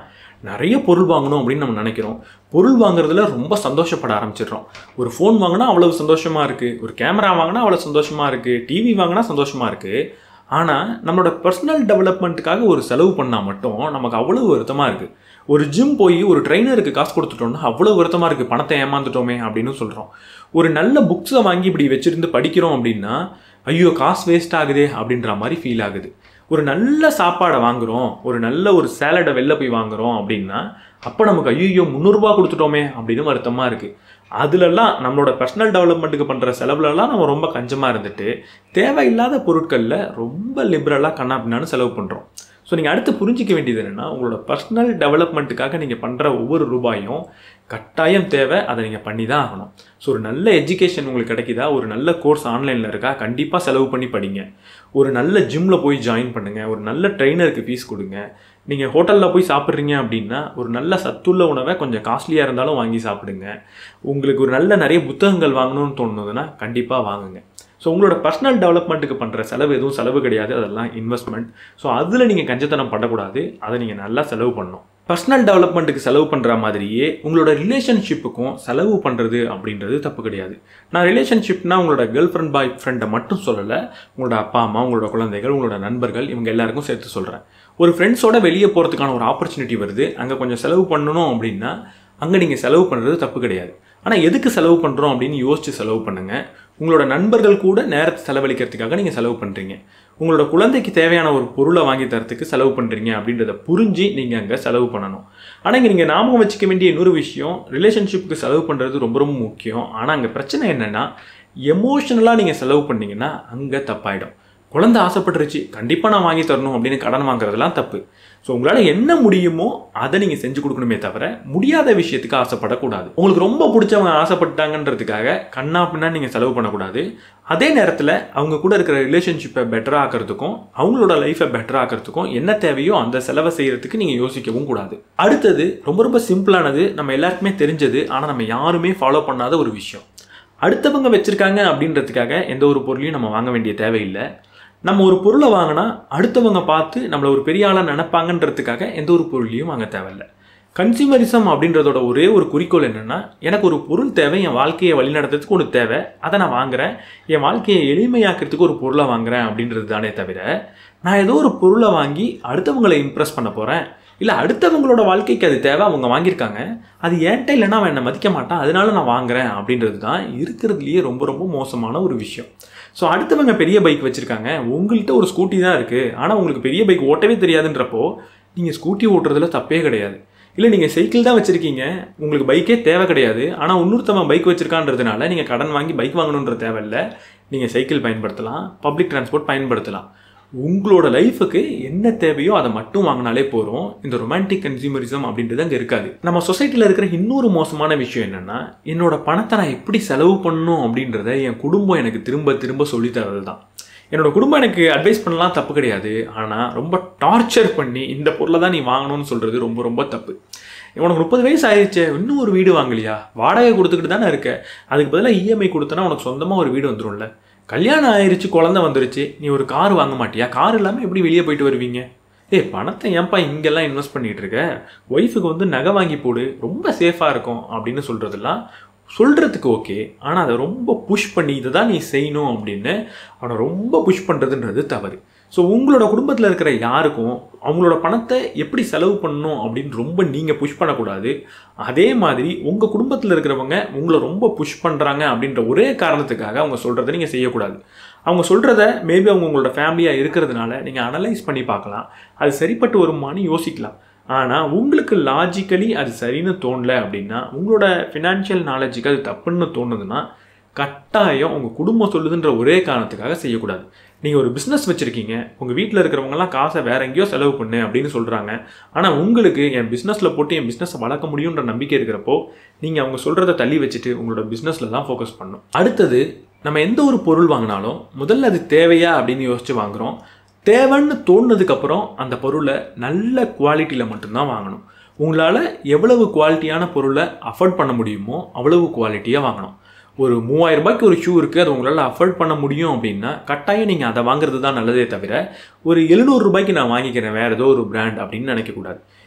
நிறைய பொருள் வாங்கணும் அப்படின்னு நம்ம நினைக்கிறோம் பொருள் வாங்குறதுல ரொம்ப சந்தோஷப்பட ஆரம்பிச்சிடுறோம் ஒரு ஃபோன் வாங்கினா அவ்வளவு சந்தோஷமா இருக்கு ஒரு கேமரா வாங்கினா அவ்வளோ சந்தோஷமா இருக்கு டிவி வாங்கினா சந்தோஷமா இருக்கு ஆனால் நம்மளோட பர்சனல் டெவலப்மெண்ட்டுக்காக ஒரு செலவு பண்ணால் மட்டும் நமக்கு அவ்வளோ வருத்தமாக இருக்குது ஒரு ஜிம் போய் ஒரு ட்ரைனருக்கு காசு கொடுத்துட்டோம்னா அவ்வளோ வருத்தமாக இருக்குது பணத்தை ஏமாந்துட்டோமே அப்படின்னு சொல்கிறோம் ஒரு நல்ல புக்ஸை வாங்கி இப்படி வச்சுருந்து படிக்கிறோம் அப்படின்னா ஐயோ காசு வேஸ்ட் ஆகுதே அப்படின்ற மாதிரி ஃபீல் ஆகுது ஒரு நல்ல சாப்பாடை வாங்குறோம் ஒரு நல்ல ஒரு சேலடை வெளில போய் வாங்குறோம் அப்படின்னா அப்போ நமக்கு ஐயோ முந்நூறுரூபா கொடுத்துட்டோமே அப்படின்னு வருத்தமாக இருக்குது அதுலலாம் நம்மளோட பர்சனல் டெவலப்மெண்ட்டுக்கு பண்ணுற செலவுலலாம் நம்ம ரொம்ப கஞ்சமாக இருந்துட்டு தேவையில்லாத பொருட்களில் ரொம்ப லிபரலாக கண்ணா பின்னான்னு செலவு பண்ணுறோம் ஸோ நீங்கள் அடுத்து புரிஞ்சிக்க வேண்டியது என்னென்னா உங்களோட பர்சனல் டெவலப்மெண்ட்டுக்காக நீங்கள் பண்ணுற ஒவ்வொரு ரூபாயும் கட்டாயம் தேவை அதை நீங்கள் பண்ணி தான் ஆகணும் ஸோ ஒரு நல்ல எஜுகேஷன் உங்களுக்கு கிடைக்குதா ஒரு நல்ல கோர்ஸ் ஆன்லைனில் இருக்கா கண்டிப்பாக செலவு பண்ணி படிங்க ஒரு நல்ல ஜிம்மில் போய் ஜாயின் பண்ணுங்கள் ஒரு நல்ல ட்ரெயினருக்கு ஃபீஸ் கொடுங்க நீங்கள் ஹோட்டலில் போய் சாப்பிட்றீங்க அப்படின்னா ஒரு நல்ல சத்துள்ள உணவை கொஞ்சம் காஸ்ட்லியாக இருந்தாலும் வாங்கி சாப்பிடுங்க உங்களுக்கு ஒரு நல்ல நிறைய புத்தகங்கள் வாங்கணும்னு தோணுதுன்னா கண்டிப்பாக வாங்குங்க ஸோ உங்களோட பர்சனல் டெவலப்மெண்ட்டுக்கு பண்ணுற செலவு எதுவும் செலவு கிடையாது அதெல்லாம் இன்வெஸ்ட்மெண்ட் ஸோ அதில் நீங்கள் கஞ்சத்தனம் பண்ணக்கூடாது அதை நீங்கள் நல்லா செலவு பண்ணணும் பர்சனல் டெவலப்மெண்ட்டுக்கு செலவு பண்ணுற மாதிரியே உங்களோட ரிலேஷன்ஷிப்புக்கும் செலவு பண்ணுறது அப்படின்றது தப்பு கிடையாது நான் ரிலேஷன்ஷிப்னா உங்களோட கேர்ள் ஃப்ரெண்ட் பாய் ஃப்ரெண்டை மட்டும் சொல்லலை உங்களோட அப்பா அம்மா உங்களோட குழந்தைகள் உங்களோட நண்பர்கள் இவங்க எல்லாருக்கும் சேர்த்து சொல்கிறேன் ஒரு ஃப்ரெண்ட்ஸோட வெளியே போகிறதுக்கான ஒரு ஆப்பர்ச்சுனிட்டி வருது அங்கே கொஞ்சம் செலவு பண்ணணும் அப்படின்னா அங்கே நீங்கள் செலவு பண்ணுறது தப்பு கிடையாது ஆனால் எதுக்கு செலவு பண்ணுறோம் அப்படின்னு யோசிச்சு செலவு பண்ணுங்கள் உங்களோட நண்பர்கள் கூட நேரத்தை செலவழிக்கிறதுக்காக நீங்கள் செலவு பண்ணுறீங்க உங்களோட குழந்தைக்கு தேவையான ஒரு பொருளை வாங்கி தரத்துக்கு செலவு பண்ணுறீங்க அப்படின்றத புரிஞ்சு நீங்கள் அங்கே செலவு பண்ணணும் ஆனால் இங்கே நீங்கள் ஞாபகம் வச்சுக்க வேண்டிய இன்னொரு விஷயம் ரிலேஷன்ஷிப்புக்கு செலவு பண்ணுறது ரொம்ப ரொம்ப முக்கியம் ஆனால் அங்கே பிரச்சனை என்னென்னா எமோஷனலாக நீங்கள் செலவு பண்ணீங்கன்னா அங்கே தப்பாயிடும் குழந்தை ஆசைப்பட்டுருச்சு கண்டிப்பாக நான் வாங்கி தரணும் அப்படின்னு கடன் வாங்குறதுலாம் தப்பு ஸோ உங்களால் என்ன முடியுமோ அதை நீங்கள் செஞ்சு கொடுக்கணுமே தவிர முடியாத விஷயத்துக்கு ஆசைப்படக்கூடாது உங்களுக்கு ரொம்ப பிடிச்சவங்க ஆசைப்பட்டாங்கன்றதுக்காக கண்ணா பின்னா நீங்கள் செலவு பண்ணக்கூடாது அதே நேரத்தில் அவங்க கூட இருக்கிற ரிலேஷன்ஷிப்பை பெட்டராக ஆக்கிறதுக்கும் அவங்களோட லைஃப்பை பெட்டராக ஆக்கிறதுக்கும் என்ன தேவையோ அந்த செலவை செய்கிறதுக்கு நீங்கள் யோசிக்கவும் கூடாது அடுத்தது ரொம்ப ரொம்ப சிம்பிளானது நம்ம எல்லாருக்குமே தெரிஞ்சது ஆனால் நம்ம யாருமே ஃபாலோ பண்ணாத ஒரு விஷயம் அடுத்தவங்க வச்சுருக்காங்க அப்படின்றதுக்காக எந்த ஒரு பொருளையும் நம்ம வாங்க வேண்டிய தேவையில்லை நம்ம ஒரு பொருளை வாங்கினா அடுத்தவங்க பார்த்து நம்மளை ஒரு பெரிய ஆளாக நினைப்பாங்கன்றதுக்காக எந்த ஒரு பொருளையும் வாங்க தேவையில்ல கன்சியூமரிசம் அப்படின்றதோட ஒரே ஒரு குறிக்கோள் என்னென்னா எனக்கு ஒரு பொருள் தேவை என் வாழ்க்கையை வழிநடத்துறதுக்கு ஒரு தேவை அதை நான் வாங்குறேன் என் வாழ்க்கையை எளிமையாக்கிறதுக்கு ஒரு பொருளை வாங்குறேன் அப்படின்றது தானே தவிர நான் ஏதோ ஒரு பொருளை வாங்கி அடுத்தவங்களை இம்ப்ரெஸ் பண்ண போகிறேன் இல்லை அடுத்தவங்களோட வாழ்க்கைக்கு அது தேவை அவங்க வாங்கியிருக்காங்க அது ஏன்ட்ட இல்லைன்னா அவன் என்னை மதிக்க மாட்டான் அதனால நான் வாங்குறேன் அப்படின்றது தான் இருக்கிறதுலையே ரொம்ப ரொம்ப மோசமான ஒரு விஷயம் ஸோ அடுத்தவங்க பெரிய பைக் வச்சுருக்காங்க உங்கள்கிட்ட ஒரு ஸ்கூட்டி தான் இருக்குது ஆனால் உங்களுக்கு பெரிய பைக் ஓட்டவே தெரியாதுன்றப்போ நீங்கள் ஸ்கூட்டி ஓட்டுறதுல தப்பே கிடையாது இல்லை நீங்கள் சைக்கிள் தான் வச்சுருக்கீங்க உங்களுக்கு பைக்கே தேவை கிடையாது ஆனால் இன்னொருத்தவன் பைக் வச்சுருக்கான்றதுனால நீங்கள் கடன் வாங்கி பைக் வாங்கணுன்ற தேவையில்லை நீங்கள் சைக்கிள் பயன்படுத்தலாம் பப்ளிக் டிரான்ஸ்போர்ட் பயன்படுத்தலாம் உங்களோட லைஃபுக்கு என்ன தேவையோ அதை மட்டும் வாங்கினாலே போகிறோம் இந்த ரொமான்டிக் கன்சியூமரிசம் அப்படின்றது அங்கே இருக்காது நம்ம சொசைட்டியில் இருக்கிற இன்னொரு மோசமான விஷயம் என்னென்னா என்னோட பணத்தை நான் எப்படி செலவு பண்ணணும் அப்படின்றத என் குடும்பம் எனக்கு திரும்ப திரும்ப சொல்லி தரது தான் என்னோட குடும்பம் எனக்கு அட்வைஸ் பண்ணலாம் தப்பு கிடையாது ஆனால் ரொம்ப டார்ச்சர் பண்ணி இந்த பொருளை தான் நீ வாங்கணும்னு சொல்கிறது ரொம்ப ரொம்ப தப்பு உனக்கு முப்பது வயசு ஆயிடுச்சு இன்னும் ஒரு வீடு வாங்கலையா வாடகை கொடுத்துக்கிட்டு தானே இருக்க அதுக்கு பதிலாக இஎம்ஐ கொடுத்தனா உனக்கு சொந்தமாக ஒரு வீடு வந்துடும்ல கல்யாணம் ஆயிருச்சு குழந்தை வந்துருச்சு நீ ஒரு கார் வாங்க மாட்டியா கார் இல்லாமல் எப்படி வெளியே போயிட்டு வருவீங்க ஏய் பணத்தை ஏன்ப்பா இங்கெல்லாம் இன்வெஸ்ட் பண்ணிகிட்டு இருக்க ஒய்ஃபுக்கு வந்து நகை வாங்கி போடு ரொம்ப சேஃபாக இருக்கும் அப்படின்னு சொல்கிறதெல்லாம் சொல்கிறதுக்கு ஓகே ஆனால் அதை ரொம்ப புஷ் பண்ணி இதை தான் நீ செய்யணும் அப்படின்னு அவனை ரொம்ப புஷ் பண்ணுறதுன்றது தவறு ஸோ உங்களோட குடும்பத்தில் இருக்கிற யாருக்கும் அவங்களோட பணத்தை எப்படி செலவு பண்ணணும் அப்படின்னு ரொம்ப நீங்கள் புஷ் பண்ணக்கூடாது அதே மாதிரி உங்கள் குடும்பத்தில் இருக்கிறவங்க உங்களை ரொம்ப புஷ் பண்ணுறாங்க அப்படின்ற ஒரே காரணத்துக்காக அவங்க சொல்கிறத நீங்கள் செய்யக்கூடாது அவங்க சொல்கிறத மேபி அவங்க உங்களோட ஃபேமிலியாக இருக்கிறதுனால நீங்கள் அனலைஸ் பண்ணி பார்க்கலாம் அது சரிப்பட்டு வருமானு யோசிக்கலாம் ஆனால் உங்களுக்கு லாஜிக்கலி அது சரின்னு தோணல அப்படின்னா உங்களோட ஃபினான்ஷியல் நாலேஜுக்கு அது தப்புன்னு தோணுதுன்னா கட்டாயம் உங்கள் குடும்பம் சொல்லுதுன்ற ஒரே காரணத்துக்காக செய்யக்கூடாது நீங்கள் ஒரு பிஸ்னஸ் வச்சுருக்கீங்க உங்கள் வீட்டில் இருக்கிறவங்கலாம் காசை வேற எங்கேயோ செலவு பண்ணு அப்படின்னு சொல்கிறாங்க ஆனால் உங்களுக்கு என் பிஸ்னஸில் போட்டு என் பிஸ்னஸை வளர்க்க முடியுன்ற நம்பிக்கை இருக்கிறப்போ நீங்கள் அவங்க சொல்கிறத தள்ளி வச்சுட்டு உங்களோட பிஸ்னஸில் தான் ஃபோக்கஸ் பண்ணணும் அடுத்தது நம்ம எந்த ஒரு பொருள் வாங்கினாலும் முதல்ல அது தேவையா அப்படின்னு யோசிச்சு வாங்குகிறோம் தேவைன்னு தோணுனதுக்கப்புறம் அந்த பொருளை நல்ல குவாலிட்டியில் மட்டும்தான் வாங்கணும் உங்களால் எவ்வளவு குவாலிட்டியான பொருளை அஃபோர்ட் பண்ண முடியுமோ அவ்வளவு குவாலிட்டியாக வாங்கணும் ஒரு மூவாயிரம் ரூபாய்க்கு ஒரு ஷூ இருக்குது அது உங்களால் அஃபோர்ட் பண்ண முடியும் அப்படின்னா கட்டாயம் நீங்கள் அதை வாங்குறது தான் நல்லதே தவிர ஒரு எழுநூறு ரூபாய்க்கு நான் வாங்கிக்கிறேன் வேறு ஏதோ ஒரு பிராண்ட் அப்படின்னு நினைக்கக்கூடாது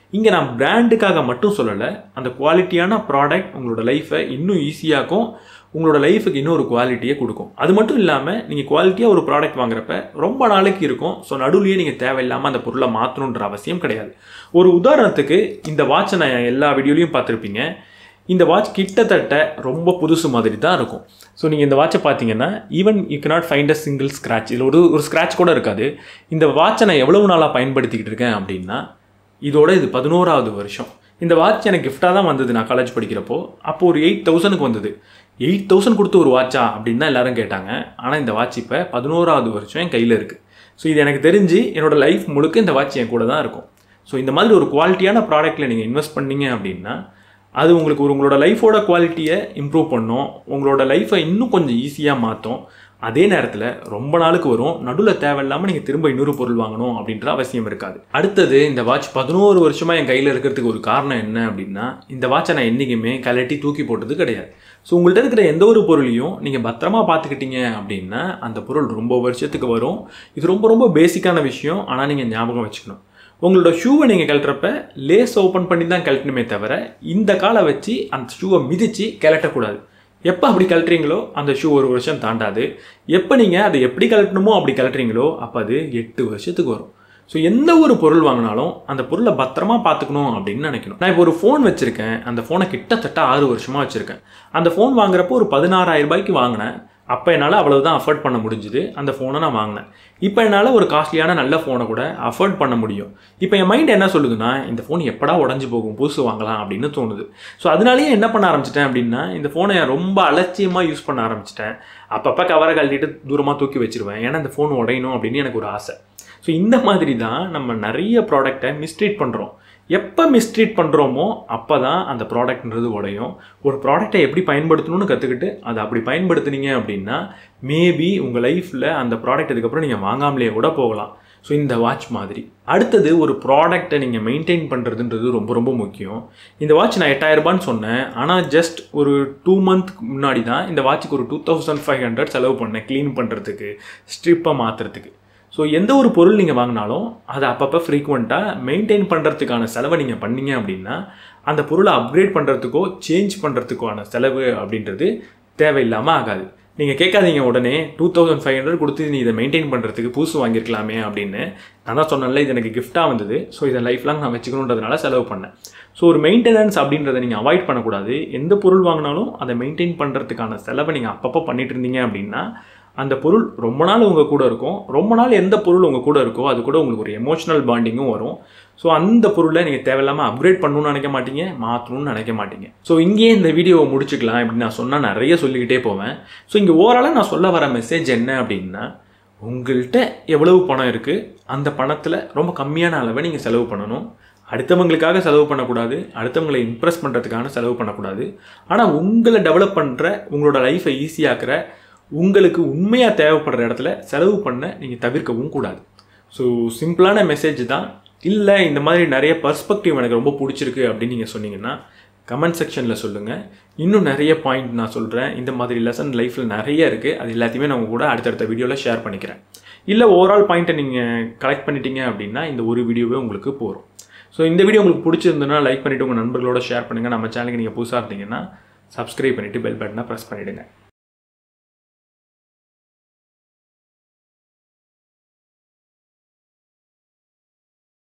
இங்கே நான் பிராண்டுக்காக மட்டும் சொல்லலை அந்த குவாலிட்டியான ப்ராடக்ட் உங்களோட லைஃப்பை இன்னும் ஈஸியாக்கும் உங்களோட லைஃபுக்கு இன்னும் ஒரு குவாலிட்டியை கொடுக்கும் அது மட்டும் இல்லாமல் நீங்கள் குவாலிட்டியாக ஒரு ப்ராடக்ட் வாங்குறப்ப ரொம்ப நாளைக்கு இருக்கும் ஸோ நடுவுலையே நீங்கள் தேவையில்லாமல் அந்த பொருளை மாற்றணுன்ற அவசியம் கிடையாது ஒரு உதாரணத்துக்கு இந்த வாட்சை நான் எல்லா வீடியோலையும் பார்த்துருப்பீங்க இந்த வாட்ச் கிட்டத்தட்ட ரொம்ப புதுசு மாதிரி தான் இருக்கும் ஸோ நீங்கள் இந்த வாட்சை பார்த்தீங்கன்னா even you cannot find a single scratch இதில் ஒரு ஒரு ஸ்க்ராட்ச் கூட இருக்காது இந்த வாட்சை நான் எவ்வளவு நாளாக பயன்படுத்திக்கிட்டு இருக்கேன் அப்படின்னா இதோட இது பதினோராவது வருஷம் இந்த வாட்ச் எனக்கு கிஃப்டாக தான் வந்தது நான் காலேஜ் படிக்கிறப்போ அப்போ ஒரு எயிட் தௌசண்ட்க்கு வந்தது எயிட் தௌசண்ட் கொடுத்து ஒரு வாட்சா அப்படின்னு தான் எல்லாரும் கேட்டாங்க ஆனால் இந்த வாட்ச் இப்போ பதினோராவது வருஷம் என் கையில் இருக்குது ஸோ இது எனக்கு தெரிஞ்சு என்னோட லைஃப் முழுக்க இந்த வாட்ச் என் கூட தான் இருக்கும் ஸோ இந்த மாதிரி ஒரு குவாலிட்டியான ப்ராடக்ட்டில் நீங்கள் இன்வெஸ்ட் பண்ணீங்க அப்படின்னா அது உங்களுக்கு ஒரு உங்களோட லைஃபோட குவாலிட்டியை இம்ப்ரூவ் பண்ணும் உங்களோட லைஃப்பை இன்னும் கொஞ்சம் ஈஸியாக மாற்றும் அதே நேரத்தில் ரொம்ப நாளுக்கு வரும் நடுவில் தேவையில்லாமல் நீங்கள் திரும்ப இன்னொரு பொருள் வாங்கணும் அப்படின்ற அவசியம் இருக்காது அடுத்தது இந்த வாட்ச் பதினோரு வருஷமாக என் கையில் இருக்கிறதுக்கு ஒரு காரணம் என்ன அப்படின்னா இந்த வாட்சை நான் என்றைக்குமே கலட்டி தூக்கி போட்டது கிடையாது ஸோ உங்கள்கிட்ட இருக்கிற எந்த ஒரு பொருளையும் நீங்கள் பத்திரமா பார்த்துக்கிட்டீங்க அப்படின்னா அந்த பொருள் ரொம்ப வருஷத்துக்கு வரும் இது ரொம்ப ரொம்ப பேசிக்கான விஷயம் ஆனால் நீங்கள் ஞாபகம் வச்சுக்கணும் உங்களோட ஷூவை நீங்கள் கழட்டுறப்ப லேஸ் ஓப்பன் பண்ணி தான் கழட்டணுமே தவிர இந்த காலை வச்சு அந்த ஷூவை மிதித்து கழட்டக்கூடாது எப்போ அப்படி கழட்டுறீங்களோ அந்த ஷூ ஒரு வருஷம் தாண்டாது எப்போ நீங்கள் அதை எப்படி கழட்டணுமோ அப்படி கழட்டுறீங்களோ அப்போ அது எட்டு வருஷத்துக்கு வரும் ஸோ எந்த ஒரு பொருள் வாங்கினாலும் அந்த பொருளை பத்திரமா பார்த்துக்கணும் அப்படின்னு நினைக்கணும் நான் இப்போ ஒரு ஃபோன் வச்சுருக்கேன் அந்த ஃபோனை கிட்டத்தட்ட ஆறு வருஷமாக வச்சுருக்கேன் அந்த ஃபோன் வாங்குறப்போ ஒரு பதினாறாயிரம் ரூபாய்க்கு வாங்கினேன் அப்போ என்னால் அவ்வளவுதான் அஃபோர்ட் பண்ண முடிஞ்சுது அந்த ஃபோனை நான் வாங்கினேன் இப்போ என்னால் ஒரு காஸ்ட்லியான நல்ல ஃபோனை கூட அஃபோர்ட் பண்ண முடியும் இப்போ என் மைண்ட் என்ன சொல்லுதுன்னா இந்த ஃபோன் எப்படா உடஞ்சி போகும் புதுசு வாங்கலாம் அப்படின்னு தோணுது ஸோ அதனாலேயே என்ன பண்ண ஆரம்பிச்சிட்டேன் அப்படின்னா இந்த ஃபோனை ரொம்ப அலட்சியமாக யூஸ் பண்ண ஆரம்பிச்சிட்டேன் அப்பப்போ கவரை கழட்டிட்டு தூரமாக தூக்கி வச்சிருவேன் ஏன்னா இந்த ஃபோன் உடையணும் அப்படின்னு எனக்கு ஒரு ஆசை ஸோ இந்த மாதிரி தான் நம்ம நிறைய ப்ராடக்டை மிஸ்ட்ரீட் பண்ணுறோம் எப்போ மிஸ்ட்ரீட் பண்ணுறோமோ அப்போ தான் அந்த ப்ராடக்ட்ன்றது உடையும் ஒரு ப்ராடக்டை எப்படி பயன்படுத்தணும்னு கற்றுக்கிட்டு அதை அப்படி பயன்படுத்துனீங்க அப்படின்னா மேபி உங்கள் லைஃப்பில் அந்த ப்ராடக்ட் இதுக்கப்புறம் நீங்கள் வாங்காமலே கூட போகலாம் ஸோ இந்த வாட்ச் மாதிரி அடுத்தது ஒரு ப்ராடக்ட்டை நீங்கள் மெயின்டைன் பண்ணுறதுன்றது ரொம்ப ரொம்ப முக்கியம் இந்த வாட்ச் நான் எட்டாயிரம் ரூபான்னு சொன்னேன் ஆனால் ஜஸ்ட் ஒரு டூ மந்த் முன்னாடி தான் இந்த வாட்சுக்கு ஒரு டூ தௌசண்ட் ஃபைவ் ஹண்ட்ரட் செலவு பண்ணேன் க்ளீன் பண்ணுறதுக்கு ஸ்ட்ரிப்பை மாற்றுறதுக்கு ஸோ எந்த ஒரு பொருள் நீங்கள் வாங்கினாலும் அதை அப்பப்போ ஃப்ரீக்வெண்ட்டாக மெயின்டைன் பண்ணுறதுக்கான செலவை நீங்கள் பண்ணீங்க அப்படின்னா அந்த பொருளை அப்கிரேட் பண்ணுறதுக்கோ சேஞ்ச் பண்ணுறதுக்கான செலவு அப்படின்றது தேவையில்லாமல் ஆகாது நீங்கள் கேட்காதீங்க உடனே டூ தௌசண்ட் ஃபைவ் ஹண்ட்ரட் கொடுத்து நீ இதை மெயின்டைன் பண்ணுறதுக்கு புதுசு வாங்கியிருக்கலாமே அப்படின்னு நான் தான் சொன்னேன்ல இது எனக்கு கிஃப்ட்டாக வந்தது ஸோ இதை லைஃப் லாங் நான் வச்சுக்கணுன்றதுனால செலவு பண்ணேன் ஸோ ஒரு மெயின்டெனன்ஸ் அப்படின்றத நீங்கள் அவாய்ட் பண்ணக்கூடாது எந்த பொருள் வாங்கினாலும் அதை மெயின்டைன் பண்ணுறதுக்கான செலவை நீங்கள் அப்பப்போ பண்ணிட்டு இருந்தீங்க அப்படின்னா அந்த பொருள் ரொம்ப நாள் உங்கள் கூட இருக்கும் ரொம்ப நாள் எந்த பொருள் உங்கள் கூட இருக்கோ அது கூட உங்களுக்கு ஒரு எமோஷனல் பாண்டிங்கும் வரும் ஸோ அந்த பொருளை நீங்கள் தேவையில்லாமல் அப்கிரேட் பண்ணணும்னு நினைக்க மாட்டீங்க மாற்றணும்னு நினைக்க மாட்டீங்க ஸோ இங்கேயே இந்த வீடியோவை முடிச்சுக்கலாம் இப்படி நான் சொன்னால் நிறைய சொல்லிக்கிட்டே போவேன் ஸோ இங்கே ஓவராலாக நான் சொல்ல வர மெசேஜ் என்ன அப்படின்னா உங்கள்கிட்ட எவ்வளவு பணம் இருக்குது அந்த பணத்தில் ரொம்ப கம்மியான அளவை நீங்கள் செலவு பண்ணணும் அடுத்தவங்களுக்காக செலவு பண்ணக்கூடாது அடுத்தவங்களை இம்ப்ரெஸ் பண்ணுறதுக்கான செலவு பண்ணக்கூடாது ஆனால் உங்களை டெவலப் பண்ணுற உங்களோட லைஃப்பை ஈஸியாக்குற உங்களுக்கு உண்மையாக தேவைப்படுற இடத்துல செலவு பண்ண நீங்கள் தவிர்க்கவும் கூடாது ஸோ சிம்பிளான மெசேஜ் தான் இல்லை இந்த மாதிரி நிறைய பர்ஸ்பெக்டிவ் எனக்கு ரொம்ப பிடிச்சிருக்கு அப்படின்னு நீங்கள் சொன்னீங்கன்னா கமெண்ட் செக்ஷனில் சொல்லுங்கள் இன்னும் நிறைய பாயிண்ட் நான் சொல்கிறேன் இந்த மாதிரி லெசன் லைஃப்பில் நிறைய இருக்குது அது எல்லாத்தையுமே நான் உங்க கூட அடுத்தடுத்த வீடியோவில் ஷேர் பண்ணிக்கிறேன் இல்லை ஓவரால் பாயிண்ட்டை நீங்கள் கலெக்ட் பண்ணிட்டீங்க அப்படின்னா இந்த ஒரு வீடியோவே உங்களுக்கு போகும் ஸோ இந்த வீடியோ உங்களுக்கு பிடிச்சிருந்ததுன்னா லைக் பண்ணிவிட்டு உங்கள் நண்பர்களோட ஷேர் பண்ணுங்கள் நம்ம சேனலுக்கு நீங்கள் புதுசாக இருந்தீங்கன்னா சப்ஸ்கிரைப் பண்ணிவிட்டு பெல் பட்டனை ப்ரெஸ் பண்ணிவிடுங்க